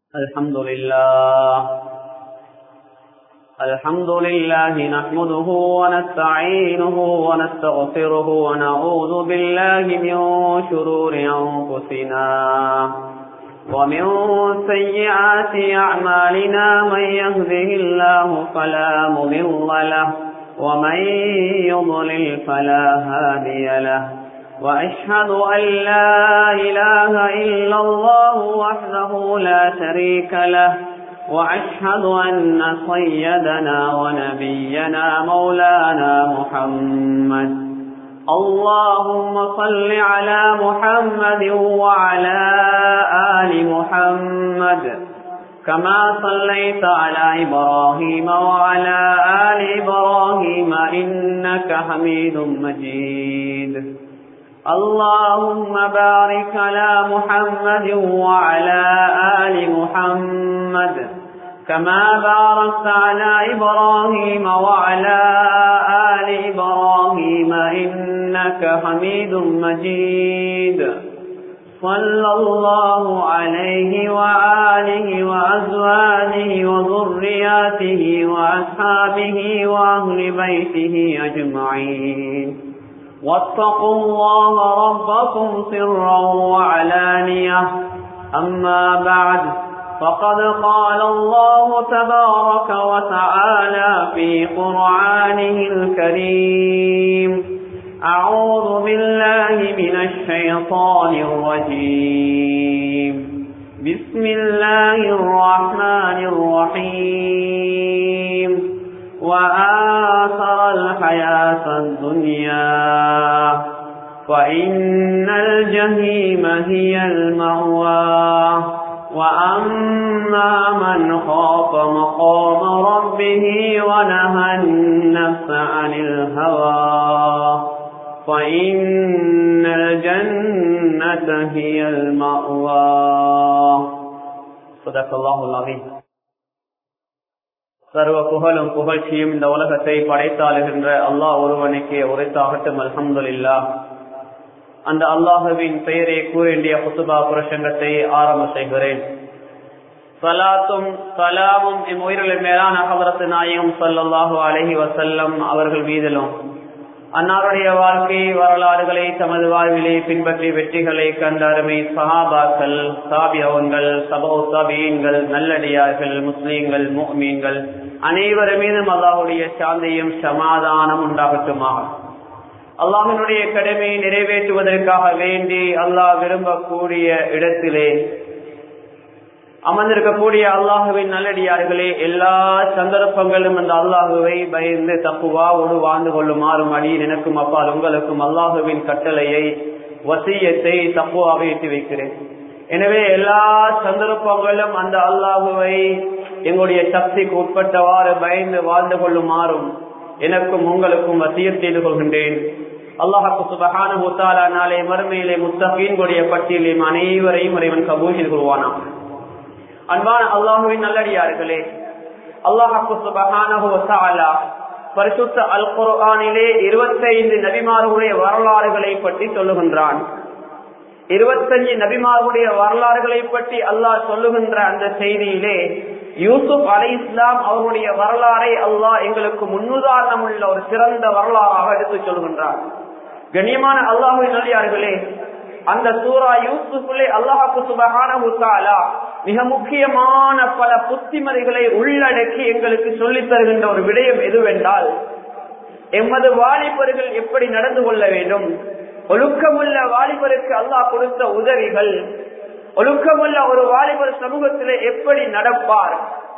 الحمد لله الحمد لله نحمده ونستعينه ونستغفره ونعوذ بالله من شرور أنفسنا ومن سيئات أعمالنا من يهده الله فلا مضل له ومن يضلل فلا هادي له وأشهد أن لا إله إلا الله وحده لا شريك له وأشهد أن سيدنا ونبينا مولانا محمد اللهم صل على محمد وعلى آل محمد كما صليت على إبراهيم وعلى آل إبراهيم إنك حميد مجيد اللهم بارك على محمد وعلى آل محمد كما باركت على إبراهيم وعلى آل إبراهيم إنك حميد مجيد صلى الله عليه وآله وأزواجه وذرياته وأصحابه وأهل بيته أجمعين واتقوا الله ربكم سرا وعلانية أما بعد فقد قال الله تبارك وتعالى في قرآنه الكريم أعوذ بالله من الشيطان الرجيم بسم الله الرحمن الرحيم وآثر الحياة الدنيا وإن الجهيم هي المأوى وأما من خاف مقام ربه ونهى النفس عن الهوى فإن الجنة هي المأوى صدق الله العظيم சர்வ புகழும் புகழ்ச்சியும் இந்த உலகத்தை படைத்தாளுகின்ற அல்லாஹ் ஒருவனுக்கே உரைத்தாகட்டும் அல்ஹம்துல்லா அந்த அல்லாஹுவின் பெயரை கூறிய புத்துபா புரசங்கத்தை ஆரம்ப செய்கிறேன் சலாத்தும் சலாமும் எம் உயிரில் மேலான அகவரத்து நாயகம் சல்லாஹு அலஹி வசல்லம் அவர்கள் மீதிலும் அன்னாருடைய வாழ்க்கை வரலாறுகளை தமது வாழ்விலே பின்பற்றி வெற்றிகளை கண்ட அருமை சஹாபாக்கள் சாபியவங்கள் சபோ சாபியன்கள் நல்லடியார்கள் முஸ்லீம்கள் மீன்கள் அனைவர் மீதும் அல்லாஹுடைய சாந்தியும் சமாதானம் உண்டாகட்டுமாக அல்லாஹினுடைய கடமையை நிறைவேற்றுவதற்காக வேண்டி அல்லாஹ் விரும்பக்கூடிய இடத்திலே அமர்ந்திருக்கக்கூடிய அல்லாஹுவின் நல்லடியார்களே எல்லா சந்தர்ப்பங்களும் அந்த அல்லாஹுவை பயந்து தப்புவாவோடு வாழ்ந்து கொள்ளுமாறும் அடி எனக்கும் அப்பால் உங்களுக்கும் அல்லாஹுவின் கட்டளையை வசியத்தை தப்புவாக எட்டி வைக்கிறேன் எனவே எல்லா சந்தர்ப்பங்களும் அந்த அல்லாஹுவை எங்களுடைய சக்திக்கு உட்பட்டவாறு பயந்து வாழ்ந்து கொள்ளுமாறும் எனக்கும் உங்களுக்கும் வசியம் செய்து கொள்கின்றேன் அல்லாஹாக்கு சுபகான முத்தாலா நாளை மறுமையிலே முத்தகீன்களுடைய பட்டியலையும் அனைவரையும் இறைவன் கபூல் செய்து கொள்வானாம் அன்பான அல்லாஹுவின் நல்லடியார்களே அல்லாஹாக்கு சுபகான பரிசுத்த அல் குரானிலே இருபத்தைந்து நபிமார்களுடைய வரலாறுகளை பற்றி சொல்லுகின்றான் இருபத்தஞ்சு நபிமார்களுடைய வரலாறுகளை பற்றி அல்லாஹ் சொல்லுகின்ற அந்த செய்தியிலே யூசுப் அலை இஸ்லாம் அவருடைய வரலாறை அல்லாஹ் எங்களுக்கு முன்னுதாரணம் உள்ள ஒரு சிறந்த வரலாறாக எடுத்து சொல்கின்றார் கண்ணியமான அல்லாஹுவின் நல்லியார்களே அந்த சூரா யூசுஃபுலே அல்லாஹாக்கு சுபகான மிக முக்கியமான பல புத்திமதிகளை உள்ளடக்கி எங்களுக்கு சொல்லித் தருகின்ற ஒரு விடயம் எதுவென்றால் எமது வாலிபர்கள் எப்படி நடந்து கொள்ள வேண்டும் ஒழுக்கமுள்ள வாலிபருக்கு அல்லாஹ் கொடுத்த உதவிகள் ஒழுக்கமுள்ள ஒரு வாலிபர் சமூகத்திலே எப்படி நடப்பார்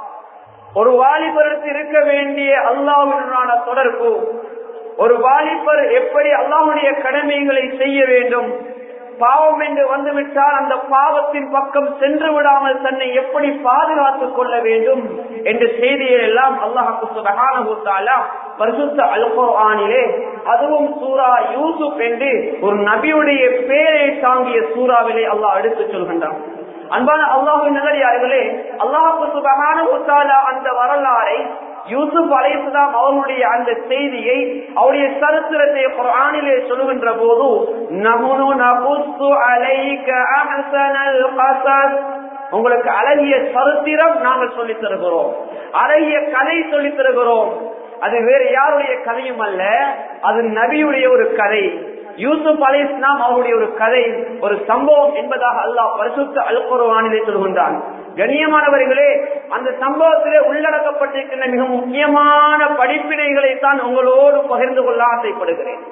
ஒரு வாலிபருக்கு இருக்க வேண்டிய அல்லாஹுடனான தொடர்பு ஒரு வாலிபர் எப்படி அல்லாஹுடைய கடமைகளை செய்ய வேண்டும் பாவம் என்று வந்துவிட்டால் அந்த பாவத்தின் பக்கம் சென்று விடாமல் தன்னை எப்படி பாதுகாத்துக் கொள்ள வேண்டும் என்ற செய்தியை எல்லாம் அல்லாஹால பரிசுத்த அல்குரானிலே அதுவும் சூரா யூசுப் என்று ஒரு நபியுடைய பேரை தாங்கிய சூறாவிலே அல்லாஹ் எடுத்துச் சொல்கின்றான் அன்பான அல்லாஹு நல்லடியார்களே அல்லாஹு சுபகான அந்த வரலாறை யூசுப் அலைசலாம் அவர்களுடைய அந்த செய்தியை அவருடைய சரித்திரத்தை குரானிலே சொல்லுகின்ற போது நமுனு நபுஸ்து அலைக அஹ்சனல் கஸஸ் உங்களுக்கு அழகிய சரித்திரம் நாங்கள் சொல்லித் தருகிறோம் அழகிய கதை சொல்லித் தருகிறோம் அது வேறு யாருடைய கதையும் அல்ல அது நபியுடைய ஒரு கதை யூசுப் அலி இஸ்லாம் அவருடைய ஒரு கதை ஒரு சம்பவம் என்பதாக அல்லாஹ் பரிசுத்த அல்குர்வானிலே சொல்கின்றான் கண்ணியமானவர்களே அந்த சம்பவத்திலே உள்ளடக்கப்பட்டிருக்கின்ற மிக முக்கியமான படிப்பினைகளை தான் உங்களோடு பகிர்ந்து கொள்ள ஆசைப்படுகிறேன்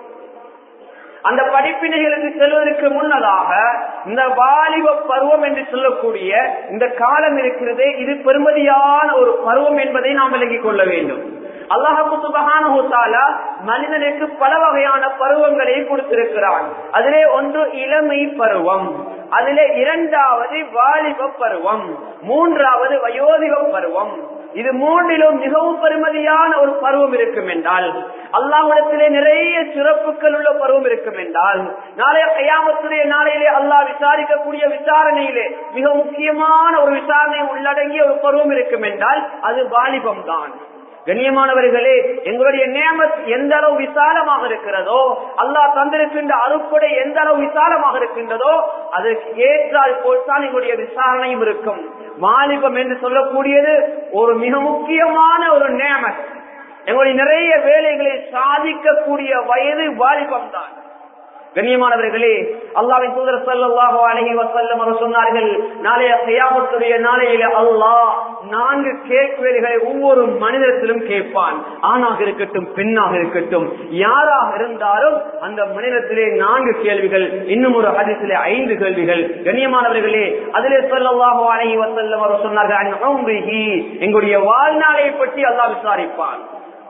அந்த படிப்பினைகளுக்கு செல்வதற்கு முன்னதாக இந்த வாலிப பருவம் என்று சொல்லக்கூடிய இந்த காலம் இருக்கிறதே இது பெருமதியான ஒரு பருவம் என்பதை நாம் விலகிக் கொள்ள வேண்டும் அல்லாஹு சுபகான மனிதனுக்கு பல வகையான பருவங்களை கொடுத்திருக்கிறான் அதிலே ஒன்று இளமை பருவம் அதிலே இரண்டாவது வாலிப பருவம் மூன்றாவது வயோதிக பருவம் இது மூன்றிலும் மிகவும் பெருமதியான ஒரு பருவம் இருக்கும் என்றால் அல்லாஹிடத்திலே நிறைய சிறப்புகள் உள்ள பருவம் இருக்கும் என்றால் நாளைய கையாமத்துடைய நாளையிலே அல்லாஹ் விசாரிக்கக்கூடிய விசாரணையிலே மிக முக்கியமான ஒரு விசாரணை உள்ளடங்கிய ஒரு பருவம் இருக்கும் என்றால் அது வாலிபம் தான் கண்ணியமானவர்களே எங்களுடைய நேமத் எந்த அளவு விசாலமாக இருக்கிறதோ அல்லாஹ் தந்திருக்கின்ற அறுப்படை எந்த அளவு விசாலமாக இருக்கின்றதோ அதற்கு ஏற்றால் போல்தான் எங்களுடைய விசாரணையும் இருக்கும் வாலிபம் என்று சொல்லக்கூடியது ஒரு மிக முக்கியமான ஒரு நேமத் எங்களுடைய நிறைய வேலைகளை சாதிக்கக்கூடிய வயது வாலிபம் தான் கண்ணியமானவர்களே அல்லாவின் தூதர் சல்லாஹோ அலஹி வசல்லம் அவர் சொன்னார்கள் நாளைய கையாமத்துடைய நாளையில அல்லாஹ் நான்கு கேள்விகளை ஒவ்வொரு மனிதத்திலும் கேட்பான் ஆணாக இருக்கட்டும் பெண்ணாக இருக்கட்டும் யாராக இருந்தாலும் அந்த மனிதத்திலே நான்கு கேள்விகள் இன்னும் ஒரு ஹதீசிலே ஐந்து கேள்விகள் கண்ணியமானவர்களே அதிலே சொல்லல்லாஹோ அலஹி வசல்லம் அவர் சொன்னார்கள் எங்களுடைய வாழ்நாளை பற்றி அல்லாஹ் விசாரிப்பான்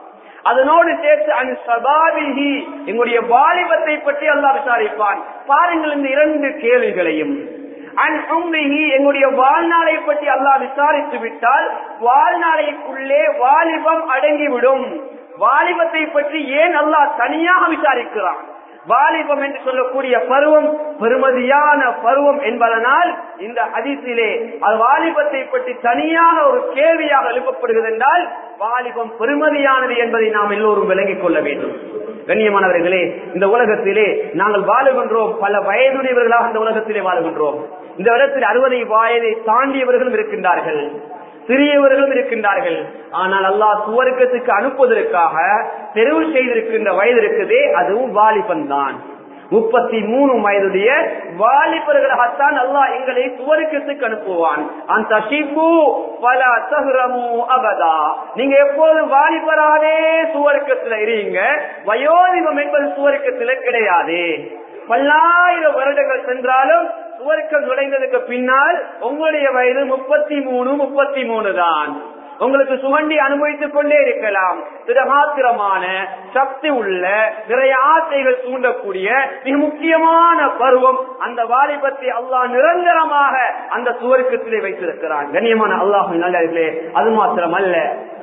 அதனோடு சேர்த்து அன் சபாபிஹி எங்களுடைய வாலிபத்தை பற்றி அல்லாஹ் விசாரிப்பான் பாருங்கள் இந்த இரண்டு கேள்விகளையும் அன் உம்மிஹி எங்களுடைய வாழ்நாளை பற்றி அல்லாஹ் விசாரித்து விட்டால் வாழ்நாளைக்குள்ளே வாலிபம் அடங்கிவிடும் வாலிபத்தை பற்றி ஏன் அல்லாஹ் தனியாக விசாரிக்கிறான் வாலிபம் என்று சொல்லக்கூடிய பருவம் பெருமதியான பருவம் என்பதனால் இந்த ஹதீஸிலே அது வாலிபத்தை பற்றி தனியாக ஒரு கேள்வியாக எழுப்பப்படுகிறது என்றால் வாலிபம் பெருமதியானது என்பதை நாம் எல்லோரும் விளங்கிக் கொள்ள வேண்டும் கண்ணியமானவர்களே இந்த உலகத்திலே நாங்கள் வாழுகின்றோம் பல வயதுடையவர்களாக இந்த உலகத்திலே வாழுகின்றோம் இந்த இடத்தில் அறுபதை வயதை தாண்டியவர்களும் இருக்கின்றார்கள் சிறியவர்களும் இருக்கின்றார்கள் ஆனால் அல்லாஹ் சுவர்க்கத்துக்கு அனுப்புவதற்காக தெரிவு செய்திருக்கின்ற வயது இருக்குதே அதுவும் வாலிபன் தான் முப்பத்தி மூணு வயதுடைய வாலிபர்களாகத்தான் அல்லாஹ் எங்களை சுவர்க்கத்துக்கு அனுப்புவான் அந்த ஷிபு பல சஹரமு அபதா நீங்க எப்போது வாலிபராகவே சுவர்க்கத்துல இருங்க வயோதிபம் என்பது சுவர்க்கத்துல கிடையாது பல்லாயிரம் வருடங்கள் சென்றாலும் சுவர்க்கம் நுழைந்ததுக்கு பின்னால் உங்களுடைய வயது முப்பத்தி மூணு முப்பத்தி மூணு தான் உங்களுக்கு சுகண்டி அனுபவித்துக் கொண்டே இருக்கலாம் திடமாத்திரமான சக்தி உள்ள நிறைய ஆசைகள் தூண்டக்கூடிய மிக முக்கியமான பருவம் அந்த வாலிபத்தை அல்லாஹ் நிரந்தரமாக அந்த சுவர்க்கத்திலே வைத்திருக்கிறான் கண்ணியமான அல்லாஹ் நல்லே அது மாத்திரம் அல்ல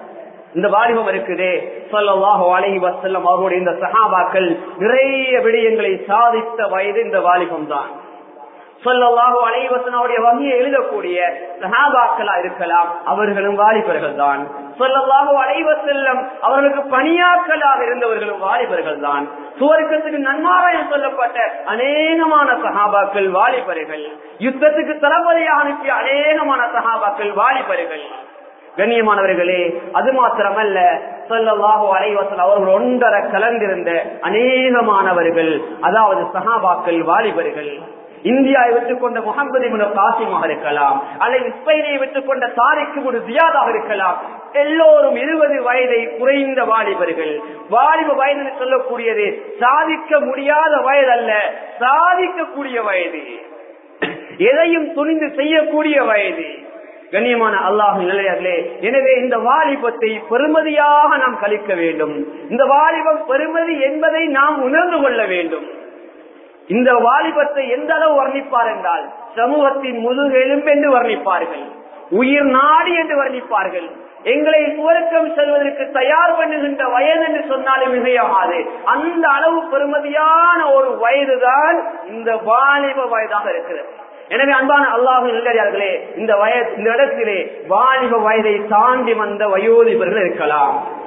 இந்த வாலிபம் இருக்குதே சொல்லவாக அழகி வசல்லம் அவர்களுடைய இந்த சகாபாக்கள் நிறைய விடயங்களை சாதித்த வயது இந்த வாலிபம் தான் சொல்லவாக அலைவசனுடைய வகையை எழுதக்கூடிய சகாபாக்களா இருக்கலாம் அவர்களும் வாலிபர்கள் தான் சொல்லவாக அலைவ செல்லம் அவர்களுக்கு பணியாக்களாக இருந்தவர்களும் வாலிபர்கள் தான் சுவர்க்கத்துக்கு நன்மாராயம் சொல்லப்பட்ட அநேகமான சகாபாக்கள் வாலிபர்கள் யுத்தத்துக்கு தளபதியாக அனுப்பிய அநேகமான சகாபாக்கள் வாலிபர்கள் கண்ணியமானவர்களே அது மாத்திரமல்ல சொல்லல்லாஹோ அலைவசல் அவர்கள் ஒன்றரை கலந்திருந்த அநேகமானவர்கள் அதாவது சஹாபாக்கள் வாலிபர்கள் இந்தியாவை விட்டுக் கொண்ட முகமது காசிமாக இருக்கலாம் அல்லது ஸ்பெயினை விட்டுக் கொண்ட தாரிக்கு ஒரு ஜியாதாக இருக்கலாம் எல்லோரும் இருபது வயதை குறைந்த வாலிபர்கள் வாலிப வயது சொல்லக்கூடியது சாதிக்க முடியாத வயது அல்ல சாதிக்கக்கூடிய வயது எதையும் துணிந்து செய்யக்கூடிய வயது கண்ணியமான அல்லாஹு நிலையர்களே எனவே இந்த வாலிபத்தை பெருமதியாக நாம் கழிக்க வேண்டும் இந்த வாலிபம் பெருமதி என்பதை நாம் உணர்ந்து கொள்ள வேண்டும் இந்த வாலிபத்தை எந்த அளவு வர்ணிப்பார் என்றால் சமூகத்தின் முதுகெலும்பு என்று வர்ணிப்பார்கள் உயிர் நாடி என்று வர்ணிப்பார்கள் எங்களை சுவர்க்கம் செல்வதற்கு தயார் பண்ணுகின்ற வயது என்று சொன்னாலும் மிகையாகாது அந்த அளவு பெருமதியான ஒரு வயதுதான் இந்த வாலிப வயதாக இருக்கிறது எனவே அன்பான அல்லாஹு நல்லே இந்த வயது இந்த இடத்திலே வாலிப வயதை தாண்டி வந்த வயோதிபர்கள் இருக்கலாம்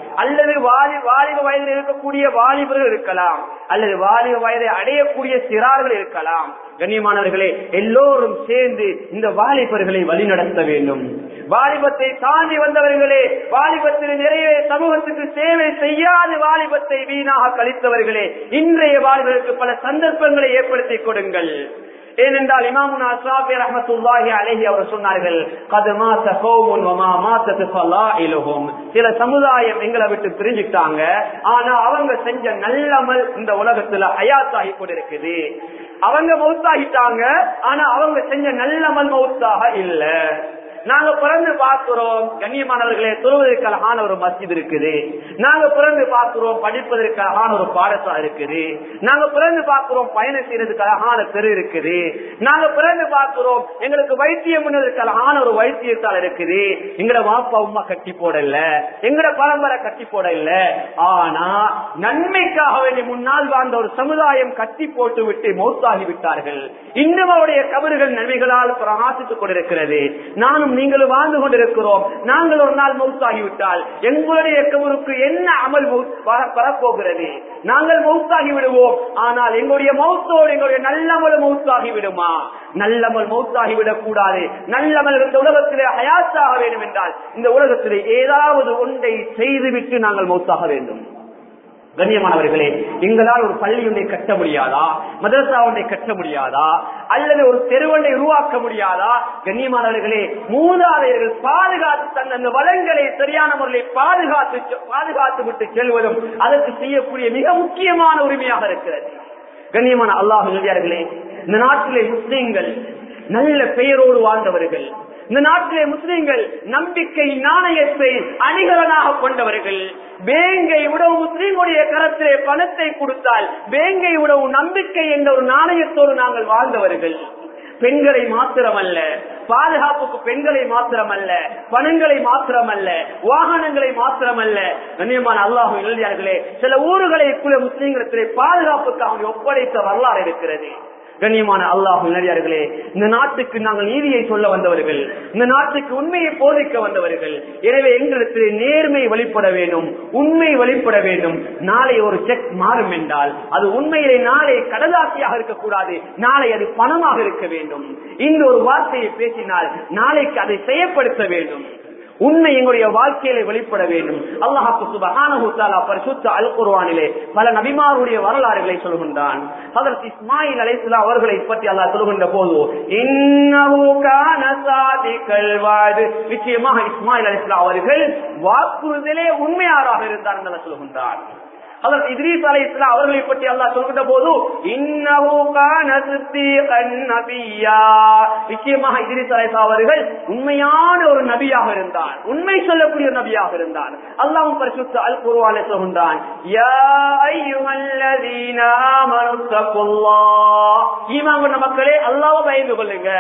அல்லது வாலி வாலிப வயதில் இருக்கக்கூடிய வாலிபர்கள் இருக்கலாம் அல்லது வாலிப வயதை அடையக்கூடிய சிறார்கள் இருக்கலாம் கண்ணியமானவர்களே எல்லோரும் சேர்ந்து இந்த வாலிபர்களை வழிநடத்த வேண்டும் வாலிபத்தை தாண்டி வந்தவர்களே வாலிபத்தில் நிறைய சமூகத்துக்கு சேவை செய்யாத வாலிபத்தை வீணாக கழித்தவர்களே இன்றைய வாலிபர்களுக்கு பல சந்தர்ப்பங்களை ஏற்படுத்தி கொடுங்கள் ஏனென்றால் இமாமுனா ஷாஃபி ரஹ்மத்துல்லாஹி அலைஹி அவர் சொன்னார்கள் கது மாத்த கௌமுன் வமா மாத்தத்து ஃபலாயிலுஹும் சில சமுதாயம் எங்களை விட்டு பிரிஞ்சுட்டாங்க ஆனா அவங்க செஞ்ச நல்லமல் இந்த உலகத்துல ஹயாத்தாகி கொண்டிருக்குது அவங்க மௌத்தாகிட்டாங்க ஆனா அவங்க செஞ்ச நல்லமல் மௌத்தாக இல்ல நாங்க பிறந்து பார்க்கிறோம் கண்ணியமானவர்களே தொழுவதற்கு அழகான ஒரு மஸ்ஜித் இருக்குது நாங்க பிறந்து பார்க்கிறோம் படிப்பதற்கு அழகான ஒரு பாடசாலை இருக்குது நாங்க பிறந்து பார்க்கிறோம் பயணம் செய்யறதுக்கு அழகான தெரு இருக்குது நாங்க பிறந்து பார்க்கிறோம் எங்களுக்கு வைத்தியம் பண்ணதுக்கு அழகான ஒரு வைத்தியத்தால் இருக்குது எங்கட வாப்பா உமா கட்டி போடல எங்கட பரம்பரை கட்டி போடல ஆனா நன்மைக்காக வேண்டி முன்னால் வாழ்ந்த ஒரு சமுதாயம் கட்டி போட்டு விட்டு மௌத்தாகி விட்டார்கள் இன்னும் அவருடைய கபறுகள் நன்மைகளால் பிரகாசித்துக் கொண்டிருக்கிறது நானும் நீங்களும் வாழ்ந்து கொண்டிருக்கிறோம் நாங்கள் ஒரு நாள் மௌத்தாகி விட்டால் எங்களுடைய கபருக்கு என்ன அமல் மௌத் வர- வரப்போகிறது நாங்கள் மௌத்தாகி விடுவோம் ஆனால் எங்களுடைய மௌத்தோடு எங்களுடைய நல்லமல் மௌத்தாகி விடுமா நல்லமல் மௌத்தாகி விடக் கூடாது நல்லமல் இந்த உலகத்திலே ஹயாத்தாக வேண்டும் என்றால் இந்த உலகத்திலே ஏதாவது ஒன்றை செய்துவிட்டு நாங்கள் மௌத்தாக வேண்டும் கண்ணியமானவர்களே எங்களால் ஒரு பள்ளி ஒன்றை கட்ட முடியாதா மதரசா ஒன்றை கட்ட முடியாதா அல்லது ஒரு தெருவொன்றை உருவாக்க முடியாதா கண்ணியமானவர்களே மூதாதையர்கள் பாதுகாத்து தந்த அந்த வளங்களை சரியான முறையில் பாதுகாத்து பாதுகாத்து விட்டு செல்வதும் அதற்கு செய்யக்கூடிய மிக முக்கியமான உரிமையாக இருக்கிறது கண்ணியமான அல்லாஹ் நெறியார்களே இந்த நாட்டிலே முஸ்லிம்கள் நல்ல பெயரோடு வாழ்ந்தவர்கள் இந்த நாட்டிலே முஸ்லிம்கள் நம்பிக்கை நாணயத்தை அணிகலனாக கொண்டவர்கள் பேங்கை உடவு முஸ்லிம்களுடைய கரத்திலே பணத்தை கொடுத்தால் பேங்கை உடவு நம்பிக்கை என்ற ஒரு நாணயத்தோடு நாங்கள் வாழ்ந்தவர்கள் பெண்களை மாத்திரமல்ல பாதுகாப்புக்கு பெண்களை மாத்திரமல்ல பணங்களை மாத்திரமல்ல வாகனங்களை மாத்திரமல்ல கண்ணியமான அல்லாஹு எழுதியார்களே சில ஊர்களை முஸ்லிம்களிடத்திலே பாதுகாப்புக்கு அவங்க ஒப்படைத்த வரலாறு இருக்கிறது கண்ணியமான அல்லாஹ் நல்லடியார்களே இந்த நாட்டுக்கு நாங்கள் நீதியை சொல்ல வந்தவர்கள் இந்த நாட்டுக்கு உண்மையை போதிக்க வந்தவர்கள் எனவே எங்களுக்கு நேர்மை வெளிப்பட வேண்டும் உண்மை வெளிப்பட வேண்டும் நாளை ஒரு செக் மாறும் என்றால் அது உண்மையிலே நாளை கடலாசியாக இருக்கக்கூடாது நாளை அது பணமாக இருக்க வேண்டும் இந்த ஒரு வார்த்தையை பேசினால் நாளைக்கு அதை செயற்படுத்த வேண்டும் உண்மை எங்களுடைய வாழ்க்கையில வெளிப்பட வேண்டும் அல்லாஹாக்கு சுபஹானஹு தஆலா பரிசுத்த அல் குர்ஆனிலே பல நபிமாருடைய வரலாறுகளை சொல்கின்றான் ஹஜரத் இஸ்மாயில் அலைஹிஸ்ஸலாம் அவர்களை பற்றி அல்லாஹ் சொல்கின்ற போது இன்னஹு கான சாதிகல் வாது நிச்சயமாக இஸ்மாயில் அலைஹிஸ்ஸலாம் அவர்கள் வாக்குறுதியிலே உண்மையாராக இருந்தார் என்று சொல்கின்றார் அதற்கு இத்ரீஸ் அலை இஸ்லாம் அவர்களை பற்றி அல்லாஹ் சொல்கின்ற போது இன்னஹு கான சித்தீகன் நபியா நிச்சயமாக இத்ரீஸ் அலை அவர்கள் உண்மையான ஒரு நபியாக இருந்தார் உண்மை சொல்லக்கூடிய ஒரு நபியாக இருந்தார் அல்லாஹ்வும் பரிசுத்த அல் குர்ஆனில் சொல்கின்றான் யா அய்யுஹல்லதீன ஆமனு தக்குல்லாஹ் ஈமான் கொண்ட மக்களே அல்லாஹ்வை பயந்து கொள்ளுங்க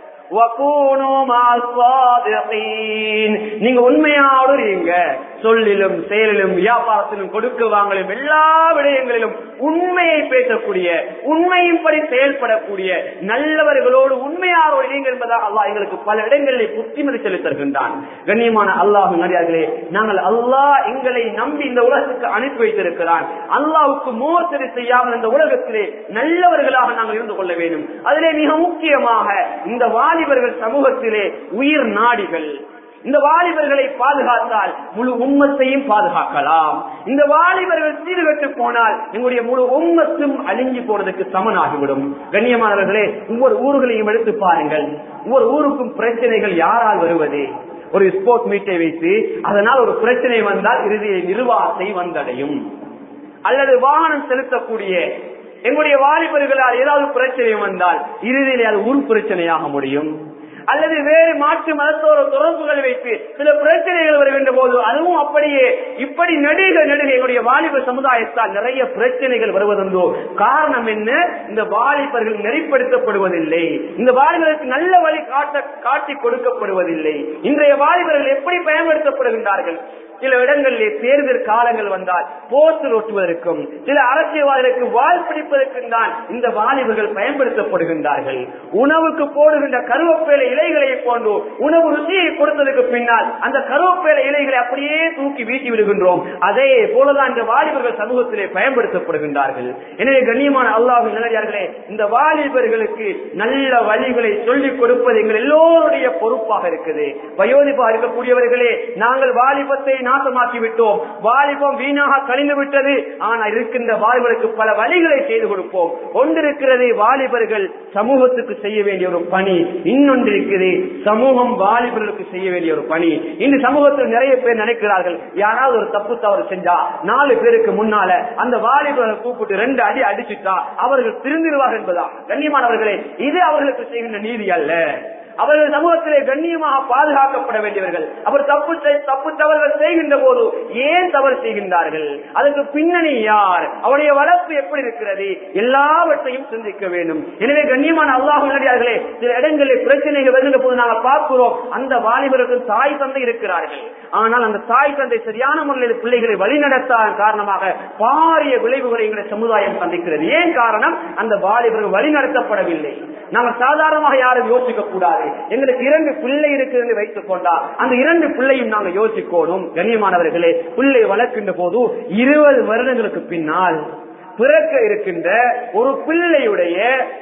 وَكُونُوا مَعَ الصَّادِقِينَ. நீங்க உண்மையோடு இருங்க சொல்லிலும் செயலிலும் வியாபாரத்திலும் கொடுக்க வாங்கலும் எல்லா விடயங்களிலும் உண்மையை பேசக்கூடிய உண்மையின்படி செயல்படக்கூடிய நல்லவர்களோடு உண்மையாரோடு இருங்க என்பதாக அல்லாஹ் எங்களுக்கு பல இடங்களில் புத்திமதி செலுத்தி தருகின்றான் கண்ணியமான அல்லாஹ் நடிகார்களே நாங்கள் அல்லாஹ் எங்களை நம்பி இந்த உலகத்துக்கு அனுப்பி வைத்திருக்கிறான் அல்லாவுக்கு மோசடி செய்யாமல் இந்த உலகத்திலே நல்லவர்களாக நாங்கள் இருந்து கொள்ள வேண்டும் அதிலே மிக முக்கியமாக இந்த வாலிபர்கள் சமூகத்திலே உயிர் நாடிகள் இந்த வாலிபர்களை பாதுகாத்தால் முழு உம்மத்தையும் பாதுகாக்கலாம் இந்த வாலிபர்கள் சீர்கட்டு போனால் எங்களுடைய முழு உம்மத்தும் அழிஞ்சு போறதுக்கு சமனாகிவிடும் கண்ணியமானவர்களே ஒவ்வொரு ஊர்களையும் எடுத்து பாருங்கள் ஒவ்வொரு ஊருக்கும் பிரச்சனைகள் யாரால் வருவது ஒரு ஸ்போர்ட் மீட்டை வைத்து அதனால் ஒரு பிரச்சனை வந்தால் இறுதியை நிர்வாகத்தை வந்தடையும் அல்லது வாகனம் செலுத்தக்கூடிய எங்களுடைய வாலிபர்களால் ஏதாவது பிரச்சனை வந்தால் இறுதியிலே அது ஊர் பிரச்சனையாக முடியும் அல்லது வேறு மாற்று மதத்தோர தொடர்புகள் வைத்து சில பிரச்சனைகள் வருகின்ற போது அதுவும் அப்படியே இப்படி நெடுக நெடுக எங்களுடைய வாலிப சமுதாயத்தால் நிறைய பிரச்சனைகள் வருவதுண்டோ காரணம் என்ன இந்த வாலிபர்கள் நெறிப்படுத்தப்படுவதில்லை இந்த வாலிபர்களுக்கு நல்ல வழி காட்ட காட்டி கொடுக்கப்படுவதில்லை இன்றைய வாலிபர்கள் எப்படி பயன்படுத்தப்படுகின்றார்கள் சில இடங்களிலே தேர்தல் காலங்கள் வந்தால் போஸ்டர் ஒட்டுவதற்கும் சில அரசியல்வாதிகளுக்கு வாழ் பிடிப்பதற்கும் தான் இந்த வாலிபர்கள் பயன்படுத்தப்படுகின்றார்கள் உணவுக்கு போடுகின்ற கருவேப்பிலை இலைகளை போன்று உணவு ருசியை கொடுத்ததுக்கு பின்னால் அந்த கருவேப்பிலை இலைகளை அப்படியே தூக்கி வீசி விடுகின்றோம் அதே போலதான் இந்த வாலிபர்கள் சமூகத்திலே பயன்படுத்தப்படுகின்றார்கள் எனவே கண்ணியமான அல்லாஹ் நிலையார்களே இந்த வாலிபர்களுக்கு நல்ல வழிகளை சொல்லிக் கொடுப்பது எங்கள் எல்லோருடைய பொறுப்பாக இருக்குது வயோதிபா இருக்கக்கூடியவர்களே நாங்கள் வாலிபத்தை நாசமாக்கி விட்டோம் வாலிபம் வீணாக கழிந்து விட்டது ஆனால் இருக்கின்ற வாலிபர்களுக்கு பல வழிகளை செய்து கொடுப்போம் ஒன்றிருக்கிறது வாலிபர்கள் சமூகத்துக்கு செய்ய வேண்டிய ஒரு பணி இன்னொன்று இருக்குது சமூகம் வாலிபர்களுக்கு செய்ய வேண்டிய ஒரு பணி இந்த சமூகத்தில் நிறைய பேர் நினைக்கிறார்கள் யாராவது ஒரு தப்பு தவறு செஞ்சா நாலு பேருக்கு முன்னால அந்த வாலிபர்களை கூப்பிட்டு ரெண்டு அடி அடிச்சுட்டா அவர்கள் திருந்திருவார்கள் என்பதா கண்ணியமானவர்களே இது அவர்களுக்கு செய்கின்ற நீதி அல்ல அவர்கள் சமூகத்திலே கண்ணியமாக பாதுகாக்கப்பட வேண்டியவர்கள் அவர் தப்பு செய்- தப்பு தவறுகள் செய்கின்ற போது ஏன் தவறு செய்கின்றார்கள் அதற்கு பின்னணி யார் அவருடைய வளர்ப்பு எப்படி இருக்கிறது எல்லாவற்றையும் சிந்திக்க வேண்டும் எனவே கண்ணியமான அல்லாஹ் நல்லடியார்களே சில இடங்களில் பிரச்சனைகள் வருகின்ற போது நாங்கள் பார்க்கிறோம் அந்த வாலிபருக்கு தாய் தந்தை இருக்கிறார்கள் ஆனால் அந்த தாய் தந்தை சரியான முறையில் பிள்ளைகளை வழிநடத்தாத காரணமாக பாரிய விளைவுகளை எங்களுடைய சமுதாயம் சந்திக்கிறது ஏன் காரணம் அந்த வாலிபர்கள் வழிநடத்தப்படவில்லை நாங்கள் சாதாரணமாக யாரும் யோசிக்க கூடாது எங்களுக்கு இரண்டு பிள்ளை இருக்குது என்று வைத்துக் கொண்டா அந்த இரண்டு பிள்ளையும் நாங்க யோசிக்கணும் கண்ணியமானவர்களே பிள்ளை வளர்க்கின்ற போது இருபது வருடங்களுக்கு பின்னால் பிறக்க இருக்கின்ற ஒரு பிள்ளையுடைய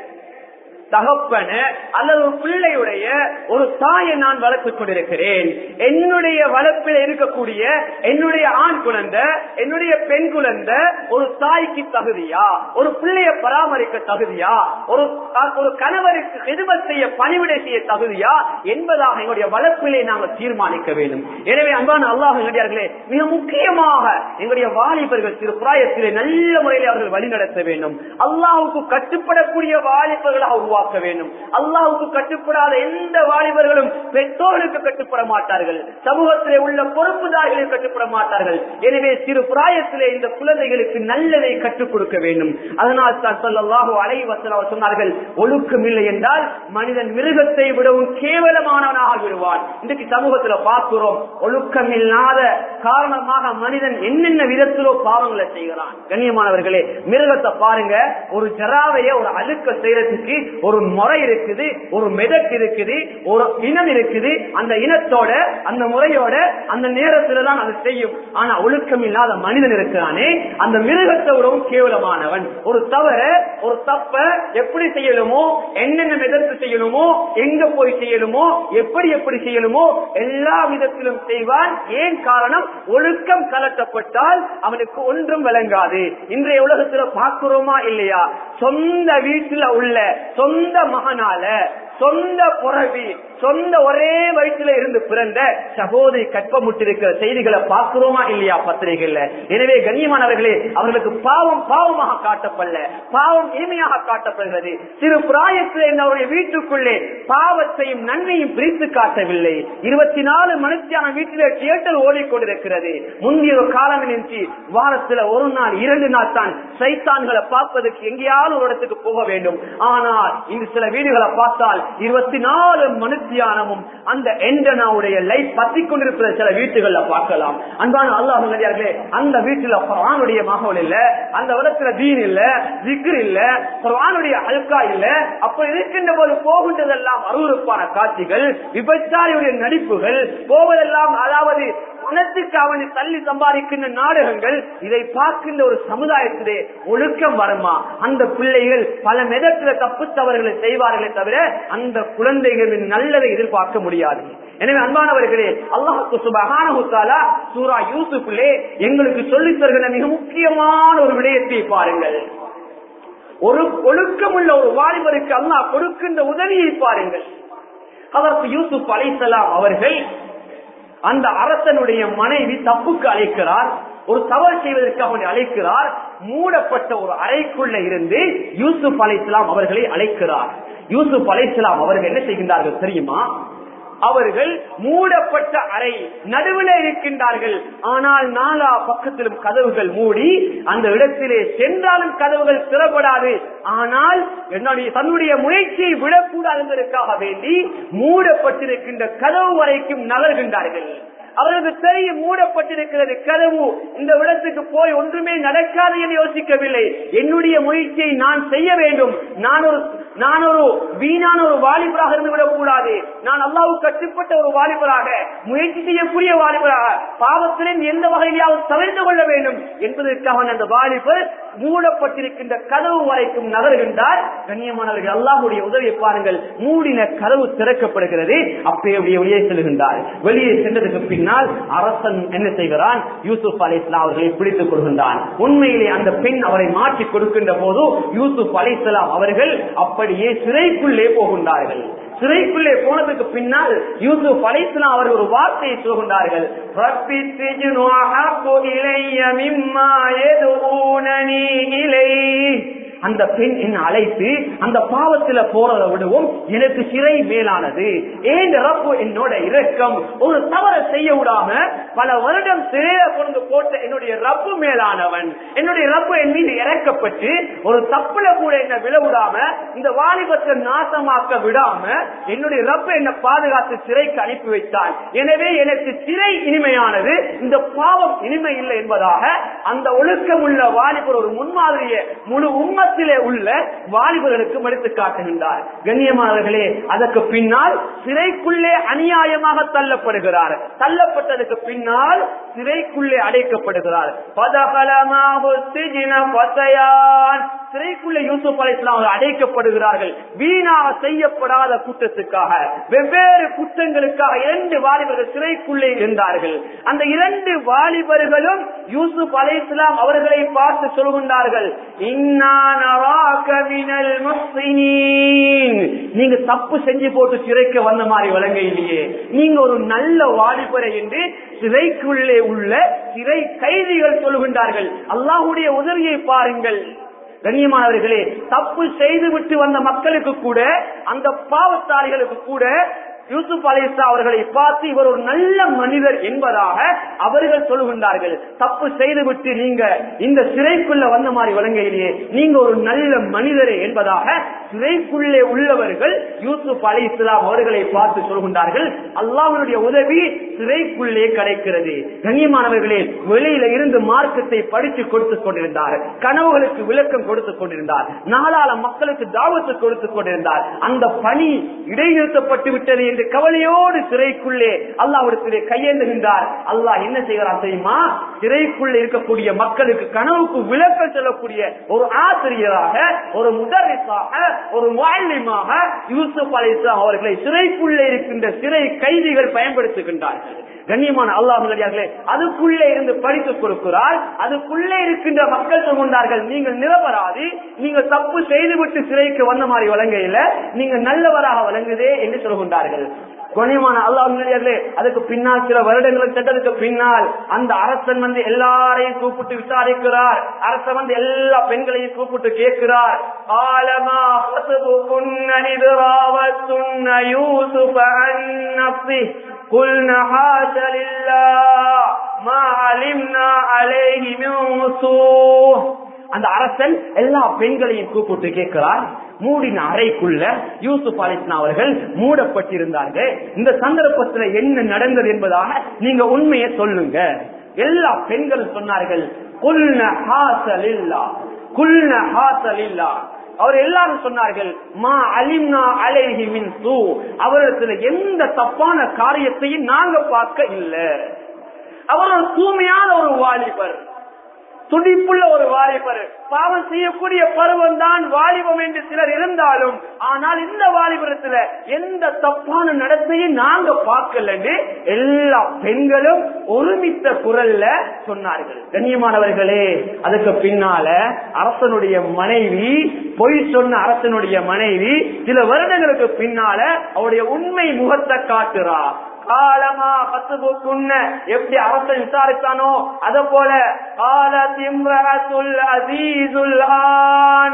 தகப்பன அல்லது ஒரு பிள்ளையுடைய ஒரு தாயை நான் வளர்த்துக் கொண்டிருக்கிறேன் என்னுடைய வளர்ப்பில் இருக்கக்கூடிய என்னுடைய ஆண் குழந்தை என்னுடைய பெண் குழந்தை ஒரு தாய்க்கு தகுதியா ஒரு பிள்ளைய பராமரிக்க தகுதியா ஒரு ஒரு கணவருக்கு எதுவல் செய்ய பணிவிடை செய்ய தகுதியா என்பதாக எங்களுடைய வளர்ப்பிலே நாங்கள் தீர்மானிக்க வேண்டும் எனவே அன்பான அல்லாஹ் நடிகார்களே மிக முக்கியமாக எங்களுடைய வாலிபர்கள் சிறு பிராயத்திலே நல்ல முறையில் அவர்கள் வழிநடத்த வேண்டும் அல்லாஹுக்கு கட்டுப்படக்கூடிய வாலிபர்களாக உருவாக்க வேண்டும் அல்லாஹுக்கு கட்டுப்படாத எந்த வாலிபர்களும் பெற்றோருக்கு கட்டுப்பட மாட்டார்கள் சமூகத்திலே உள்ள பொறுப்புதாரிகளுக்கு கட்டுப்பட மாட்டார்கள் எனவே சிறு பிராயத்திலே இந்த குழந்தைகளுக்கு நல்லதை கற்றுக் கொடுக்க வேண்டும் அதனால் தான் சொல்லல்லாஹோ அலைவசல் அவர் சொன்னார்கள் ஒழுக்கம் இல்லை என்றால் மனிதன் மிருகத்தை விடவும் கேவலமானவனாக விடுவான் இன்றைக்கு சமூகத்துல பார்க்கிறோம் ஒழுக்கம் இல்லாத காரணமாக மனிதன் என்னென்ன விதத்திலோ பாவங்களை செய்கிறான் கண்ணியமானவர்களே மிருகத்தை பாருங்க ஒரு ஜராவைய ஒரு அழுக்க செய்யறதுக்கு ஒரு முறை இருக்குது ஒரு மெதக் இருக்குது ஒரு இனம் இருக்குது அந்த இனத்தோட அந்த முறையோட அந்த நேரத்துல தான் அது செய்யும் ஆனா ஒழுக்கம் இல்லாத மனிதன் இருக்கிறானே அந்த மிருகத்தை விடவும் கேவலமானவன் ஒரு தவற ஒரு தப்ப எப்படி செய்யணுமோ என்னென்ன மெதற்கு செய்யணுமோ எங்க போய் செய்யணுமோ எப்படி எப்படி செய்யணுமோ எல்லா விதத்திலும் செய்வான் ஏன் காரணம் ஒழுக்கம் கலட்டப்பட்டால் அவனுக்கு ஒன்றும் விளங்காது இன்றைய உலகத்துல பார்க்கிறோமா இல்லையா சொந்த வீட்டுல உள்ள சொந்த மகனால சொந்த புறவி சொந்த ஒரே வயிற்றுல இருந்து பிறந்த சகோதரி கற்பமுட்டிருக்கிற செய்திகளை பார்க்கிறோமா இல்லையா பத்திரிகைகள்ல எனவே கண்ணியமானவர்களே அவர்களுக்கு பாவம் பாவமாக காட்டப்படல பாவம் இனிமையாக காட்டப்படுகிறது சிறு பிராயத்தில் அவருடைய வீட்டுக்குள்ளே பாவத்தையும் நன்மையும் பிரித்து காட்டவில்லை இருபத்தி நாலு மணித்தியான வீட்டிலே தியேட்டர் ஓடிக்கொண்டிருக்கிறது முந்தைய ஒரு காலம் நினைச்சு வாரத்துல ஒரு நாள் இரண்டு நாள் தான் சைத்தான்களை பார்ப்பதற்கு எங்கேயாவது ஒரு இடத்துக்கு போக வேண்டும் ஆனால் இந்த சில வீடுகளை பார்த்தால் இருபத்தி நாலு மனுத்தியானமும் அந்த எண்டனாவுடைய லைட் பத்தி கொண்டிருக்கிற சில வீட்டுகள்ல பார்க்கலாம் அன்பான அல்லாஹ் நல்லடியார்களே அந்த வீட்டுல குரானுடைய மகவல் இல்ல அந்த இடத்துல தீன் இல்ல ஜிக்ர் இல்ல குரானுடைய அழுக்கா இல்ல அப்ப இருக்கின்ற போது போகின்றதெல்லாம் அருவருப்பான காட்சிகள் விபச்சாரியுடைய நடிப்புகள் போவதெல்லாம் அதாவது பணத்துக்கு அவனை தள்ளி சம்பாதிக்கின்ற நாடகங்கள் இதை பார்க்கின்ற ஒரு சமுதாயத்திலே ஒழுக்கம் வருமா அந்த பிள்ளைகள் பல மெதத்துல தப்பு தவறுகளை செய்வார்களே தவிர அந்த குழந்தைகளின் நல்லதை எதிர்பார்க்க முடியாது எனவே அன்பானவர்களே அல்லாஹு சுபகானா சூரா யூசுஃபிலே எங்களுக்கு சொல்லித் தருகிற மிக முக்கியமான ஒரு விடயத்தை பாருங்கள் ஒரு ஒழுக்கமுள்ள ஒரு வாலிபருக்கு அல்லாஹ் கொடுக்கின்ற உதவியை பாருங்கள் அதற்கு யூசுப் அலைசலாம் அவர்கள் அந்த அரசனுடைய மனைவி தப்புக்கு அழைக்கிறார் ஒரு தவறு செய்வதற்கு அவனை அழைக்கிறார் மூடப்பட்ட ஒரு அறைக்குள்ள இருந்து யூசுப் அலைசலாம் அவர்களை அழைக்கிறார் யூசுப் அலைசலாம் அவர்கள் என்ன செய்கின்றார்கள் தெரியுமா அவர்கள் மூடப்பட்ட அறை நடுவில் இருக்கின்றார்கள் ஆனால் நாலா பக்கத்திலும் கதவுகள் மூடி அந்த இடத்திலே சென்றாலும் கதவுகள் திறப்படாது ஆனால் என்னுடைய தன்னுடைய முயற்சியை விடக்கூடாது என்பதற்காக வேண்டி மூடப்பட்டிருக்கின்ற கதவு வரைக்கும் நகர்கின்றார்கள் அவர்களுக்கு தெரியும் மூடப்பட்டிருக்கிறது கதவு இந்த இடத்துக்கு போய் ஒன்றுமே நடக்காது என்று யோசிக்கவில்லை என்னுடைய முயற்சியை நான் செய்ய வேண்டும் நான் ஒரு நான் ஒரு வீணான ஒரு வாலிபராக இருந்து விடக் கூடாது நான் அல்லாவுக்கு கட்டுப்பட்ட ஒரு வாலிபராக முயற்சி செய்யக்கூடிய வாலிபராக பாவத்திலே எந்த வகையிலாவது தவிர்த்து கொள்ள வேண்டும் என்பதற்காக அந்த வாலிபர் மூடப்பட்டிருக்கின்ற கதவு வரைக்கும் நகர்கின்றார் கண்ணியமானவர்கள் அல்லாஹுடைய உதவியை பாருங்கள் மூடின கதவு திறக்கப்படுகிறது அப்படியே அப்படியே வெளியே செல்கின்றார் வெளியே சென்றதுக்கு பின்னால் அரசன் என்ன செய்கிறான் யூசுப் அலி இஸ்லாம் அவர்களை பிடித்துக் கொள்கின்றான் உண்மையிலே அந்த பெண் அவரை மாற்றி கொடுக்கின்ற போது யூசுப் அலி இஸ்லாம் அவர்கள் அப்படியே சிறைக்குள்ளே போகின்றார்கள் சிறைக்குள்ளே போனதுக்கு பின்னால் யூசுப் அலைஸ்லாம் அவர்கள் ஒரு வார்த்தையை சொல்கின்றார்கள் "ரப்பி சிஜ்னு அஹப்பு இலைய மிம்மா யதுஊனனி இலைஹ்." அந்த பெண் என்ன அழைத்து அந்த பாவத்துல போறதை விடவும் எனக்கு சிறை மேலானது ஏன் ரப்பு என்னோட இரக்கம் ஒரு தவறை செய்ய விடாம பல வருடம் சிறையில கொண்டு போட்ட என்னுடைய ரப்பு மேலானவன் என்னுடைய ரப்பு என் மீது இறக்கப்பட்டு ஒரு தப்புல கூட என்ன விழ விடாம இந்த வாலிபத்தை நாசமாக்க விடாம என்னுடைய ரப்பு என்ன பாதுகாத்து சிறைக்கு அனுப்பி வைத்தான் எனவே எனக்கு சிறை இனிமையானது இந்த பாவம் இனிமை இல்லை என்பதாக அந்த ஒழுக்கம் உள்ள வாலிபர் ஒரு முன்மாதிரியை முழு உம்மத்திலே உள்ள வாலிபர்களுக்கு மடித்து காட்டுகின்றார் கண்ணியமானவர்களே அதற்கு பின்னால் சிறைக்குள்ளே அநியாயமாக தள்ளப்படுகிறார் தள்ளப்பட்டதுக்கு பின்னால் சிறைக்குள்ளே அடைக்கப்படுகிறார் பதகலமாக சிஜின பசையான் சிறைக்குள்ளே யூசுப் அலை அடைக்கப்படுகிறார்கள் வீணாக செய்யப்படாத குற்றத்துக்காக வெவ்வேறு குற்றங்களுக்காக இரண்டு வாலிபர்கள் சிறைக்குள்ளே இருந்தார்கள் அந்த இரண்டு வாலிபர்களும் யூசுப் அலை இஸ்லாம் அவர்களை பார்த்து சொல்கின்றார்கள் நீங்க தப்பு செஞ்சு போட்டு சிறைக்கு வந்த மாதிரி வழங்க இல்லையே நீங்க ஒரு நல்ல வாலிபரை என்று சிறைக்குள்ளே உள்ள சிறை கைதிகள் சொல்கின்றார்கள் அல்லாஹுடைய உதவியை பாருங்கள் கண்ணியமானவர்களே தப்பு செய்து விட்டு வந்த மக்களுக்கு கூட அந்த பாவத்தாளிகளுக்கு கூட யூசுப் அலிசா அவர்களை பார்த்து இவர் ஒரு நல்ல மனிதர் என்பதாக அவர்கள் சொல்லுகின்றார்கள் தப்பு செய்துவிட்டு நீங்க இந்த சிறைக்குள்ள வந்த மாதிரி வழங்கையிலேயே நீங்க ஒரு நல்ல மனிதரே என்பதாக சிறைக்குள்ளே உள்ளவர்கள் யூசுப் அலி இஸ்லாம் அவர்களை பார்த்து சொல்கின்றார்கள் அல்லாஹனுடைய உதவி சிறைக்குள்ளே கிடைக்கிறது கண்ணியமானவர்களே வெளியில இருந்து மார்க்கத்தை படித்து கொடுத்துக் கொண்டிருந்தார் கனவுகளுக்கு விளக்கம் கொடுத்துக் கொண்டிருந்தார் நாளாள மக்களுக்கு தாவத்து கொடுத்துக் கொண்டிருந்தார் அந்த பணி இடைநிறுத்தப்பட்டு விட்டது என்று கவலையோடு சிறைக்குள்ளே அல்லாவிடத்திலே கையேந்துகின்றார் அல்லாஹ் என்ன செய்கிறார் தெரியுமா சிறைக்குள்ளே இருக்கக்கூடிய மக்களுக்கு கனவுக்கு விளக்கம் சொல்லக்கூடிய ஒரு ஆசிரியராக ஒரு முதலிசாக ஒரு மாலிமாக யூசுப் அலி இஸ்லாம் அவர்களை சிறைக்குள்ளே இருக்கின்ற சிறை கைதிகள் பயன்படுத்துகின்றார்கள் கண்ணியமான அல்லாஹர்களே அதுக்குள்ளே இருந்து படித்துக் கொடுக்கிறார் அதுக்குள்ளே இருக்கின்ற மக்கள் சொல்கின்றார்கள் நீங்கள் நிரபராதி நீங்கள் தப்பு செய்துவிட்டு சிறைக்கு வந்த மாதிரி வழங்கையில நீங்க நல்லவராக வழங்குதே என்று சொல்கின்றார்கள் கண்ணியமான அல்லாஹர்களே அதுக்கு பின்னால் சில வருடங்களுக்கு சென்றதுக்கு பின்னால் அந்த அரசன் வந்து எல்லாரையும் கூப்பிட்டு விசாரிக்கிறார் அரசன் வந்து எல்லா பெண்களையும் கூப்பிட்டு கேட்கிறார் ஆலமா யூசுப் قلنا حاش لله ما علمنا عليه من سوء அந்த அரசன் எல்லா பெண்களையும் கூப்பிட்டு கேட்கிறார் மூடின அறைக்குள்ள யூசுப் அலிஸ்னா அவர்கள் மூடப்பட்டிருந்தார்கள் இந்த சந்தர்ப்பத்துல என்ன நடந்தது என்பதாக நீங்க உண்மையை சொல்லுங்க எல்லா பெண்களும் சொன்னார்கள் குல்ன ஹாசல் இல்லா குல்ன ஹாசல் இல்லா அவர் எல்லாரும் சொன்னார்கள் மா அலிம்னா அலேஹி மின் சூ அவரிடத்துல எந்த தப்பான காரியத்தையும் நாங்க பார்க்க இல்லை அவர் ஒரு தூய்மையான ஒரு வாலிபர் துடிப்புள்ள ஒரு வாலிபர் பாவம் செய்யக்கூடிய பருவம் தான் வாலிபம் என்று சிலர் இருந்தாலும் ஆனால் இந்த வாலிபரத்துல எந்த தப்பான நடத்தையும் நாங்க பார்க்கல எல்லா பெண்களும் ஒருமித்த குரல்ல சொன்னார்கள் கண்ணியமானவர்களே அதுக்கு பின்னால அரசனுடைய மனைவி பொய் சொன்ன அரசனுடைய மனைவி சில வருடங்களுக்கு பின்னால அவருடைய உண்மை முகத்தை காட்டுறா காலமா பத்துபுக்குன்ன எப்படி அரசன் விசாரித்தானோ அத போல கால திம்ரசுல் அசீசுல் ஆன்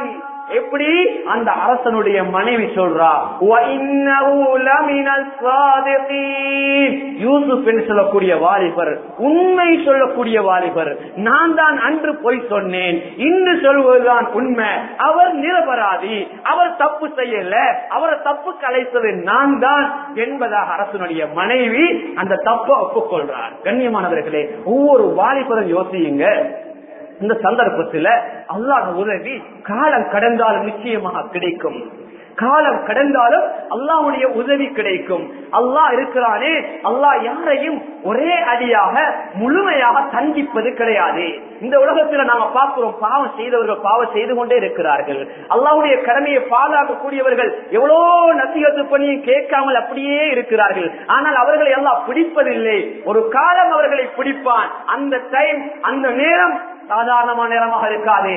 எப்படி அந்த அரசனுடைய மனைவி சொல்றா "وَإِنَّهُ لَمِنَ الصَّادِقِينَ." யூசுப் என்று சொல்லக்கூடிய வாலிபர் உண்மை சொல்லக்கூடிய வாலிபர் நான் தான் அன்று பொய் சொன்னேன் இன்று சொல்வதுதான் உண்மை அவர் நிரபராதி அவர் தப்பு செய்யல அவரை தப்பு கலைத்தது நான் தான் என்பதாக அரசனுடைய மனைவி அந்த தப்பை ஒப்புக்கொள்றார் கண்ணியமானவர்களே ஒவ்வொரு வாலிபரும் யோசியுங்க இந்த சந்தர்ப்பத்தில் அல்லாஹ் உதவி காலம் கடந்தாலும் நிச்சயமாக கிடைக்கும் காலம் கடந்தாலும் அல்லாஹ்வுடைய உதவி கிடைக்கும் அல்லாஹ் இருக்கிறானே அல்லாஹ் யாரையும் ஒரே அடியாக முழுமையாக தண்டிப்பது கிடையாது இந்த உலகத்துல நாம பார்க்கிறோம் பாவம் செய்தவர்கள் பாவம் செய்து கொண்டே இருக்கிறார்கள் அல்லாஹ்வுடைய கடமையை பாதுகாக்கக்கூடியவர்கள் எவ்வளோ நசிகத்து பண்ணி கேட்காமல் அப்படியே இருக்கிறார்கள் ஆனால் அவர்களை எல்லாம் பிடிப்பதில்லை ஒரு காலம் அவர்களை பிடிப்பான் அந்த டைம் அந்த நேரம் சாதாரணமான நேரமாக இருக்காது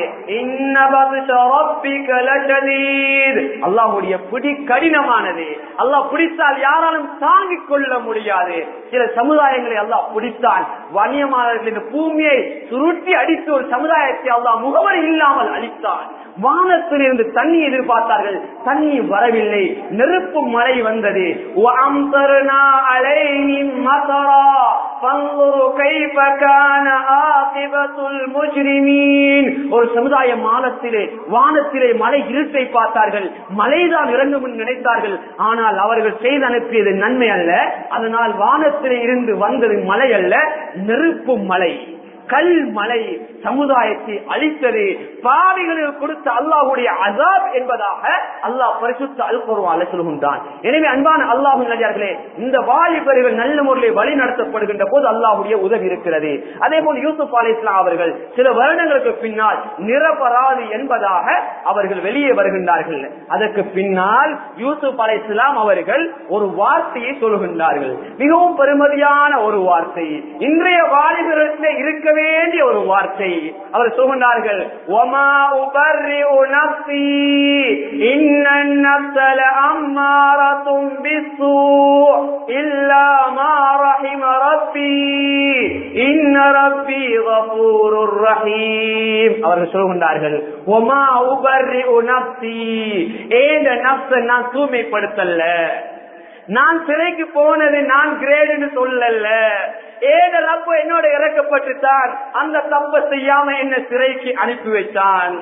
அல்லாஹுடைய பிடி கடினமானது அல்லாஹ் பிடித்தால் யாராலும் தாங்கிக் கொள்ள முடியாது சில சமுதாயங்களை அல்லாஹ் பிடித்தான் வணியமானவர்கள் இந்த பூமியை சுருட்டி அடித்து ஒரு சமுதாயத்தை அல்லாஹ் முகவரி இல்லாமல் அழித்தான் வானத்திலிருந்து தண்ணி எதிர்பார்த்தார்கள் தண்ணி வரவில்லை நெருப்பு மழை வந்தது وَأَمْطَرْنَا عَلَيْهِمْ مَطَرًا فَانظُرْ كَيْفَ كَانَ عَاقِبَةُ الْمُجْرِمِينَ ஒரு சமுதாய மானத்திலே வானத்திலே மலை இருட்டை பார்த்தார்கள் மலைதான் இறங்கும் என்று நினைத்தார்கள் ஆனால் அவர்கள் செய்து அனுப்பியது நன்மை அல்ல அதனால் வானத்திலே இருந்து வந்தது மலை அல்ல நெருப்பு மலை கல் மலை சமுதாயத்தை அழித்தது பாவிகளுக்கு கொடுத்த அல்லாஹுடைய அசாப் என்பதாக அல்லாஹ் பரிசுத்த அல்பருவால சொல்கின்றான் எனவே அன்பான அல்லாஹு நடிகார்களே இந்த வாலிபர்கள் நல்ல முறையில் வழி நடத்தப்படுகின்ற போது அல்லாஹுடைய உதவி இருக்கிறது அதே போல் யூசுப் அலி இஸ்லாம் அவர்கள் சில வருடங்களுக்கு பின்னால் நிரபராதி என்பதாக அவர்கள் வெளியே வருகின்றார்கள் அதற்கு பின்னால் யூசுப் அலி இஸ்லாம் அவர்கள் ஒரு வார்த்தையை சொல்கின்றார்கள் மிகவும் பெருமதியான ஒரு வார்த்தை இன்றைய வாலிபர்களிடத்திலே இருக்க வேண்டிய ஒரு வார்த்தை அவர் சொல்கின்றார்கள் ஒமா உபர்ரிஉ நஃப்ஸி இன்னன் நஃப்ஸ லஅம்மாரத்தும் பிஸ்ஸூ இல்லா மா ரஹிம ரப்பி இன்ன ரப்பி கஃபூருர் ரஹீம் அவர்கள் சொல்கின்றார்கள் ஒமா உபர்ரிஉ நஃப்ஸி ஏந்த நஃப்ஸ நான் தூய்மைப்படுத்தல நான் சிறைக்கு போனது நான் கிரேடுன்னு சொல்லல ஏத ரப்ப என்னோட இறக்கப்பட்டுத்தான் அந்த தப்பை செய்யாம என்ன சிறைக்கு அனுப்பி வைத்தான்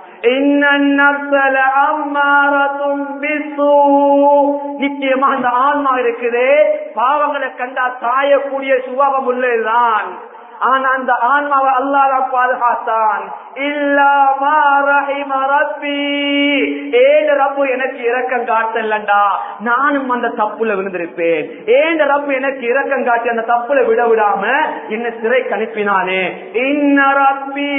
நிச்சயமா அந்த ஆன்மா இருக்குது பாவங்களை கண்டா தாயக்கூடிய சுபாவம் உள்ளதுதான் ஆனா அந்த ஆன்மாவை அல்லாத பாதுகாத்தான் ரப்பு எனக்கு இரக்கம் காட்டலண்டா நானும் அந்த தப்புல விழுந்திருப்பேன் ஏன் ரப்பு எனக்கு இரக்கம் காட்டி அந்த தப்புல விட விடாம என்ன சிறை கணிப்பினானே இன்ன ரப்பி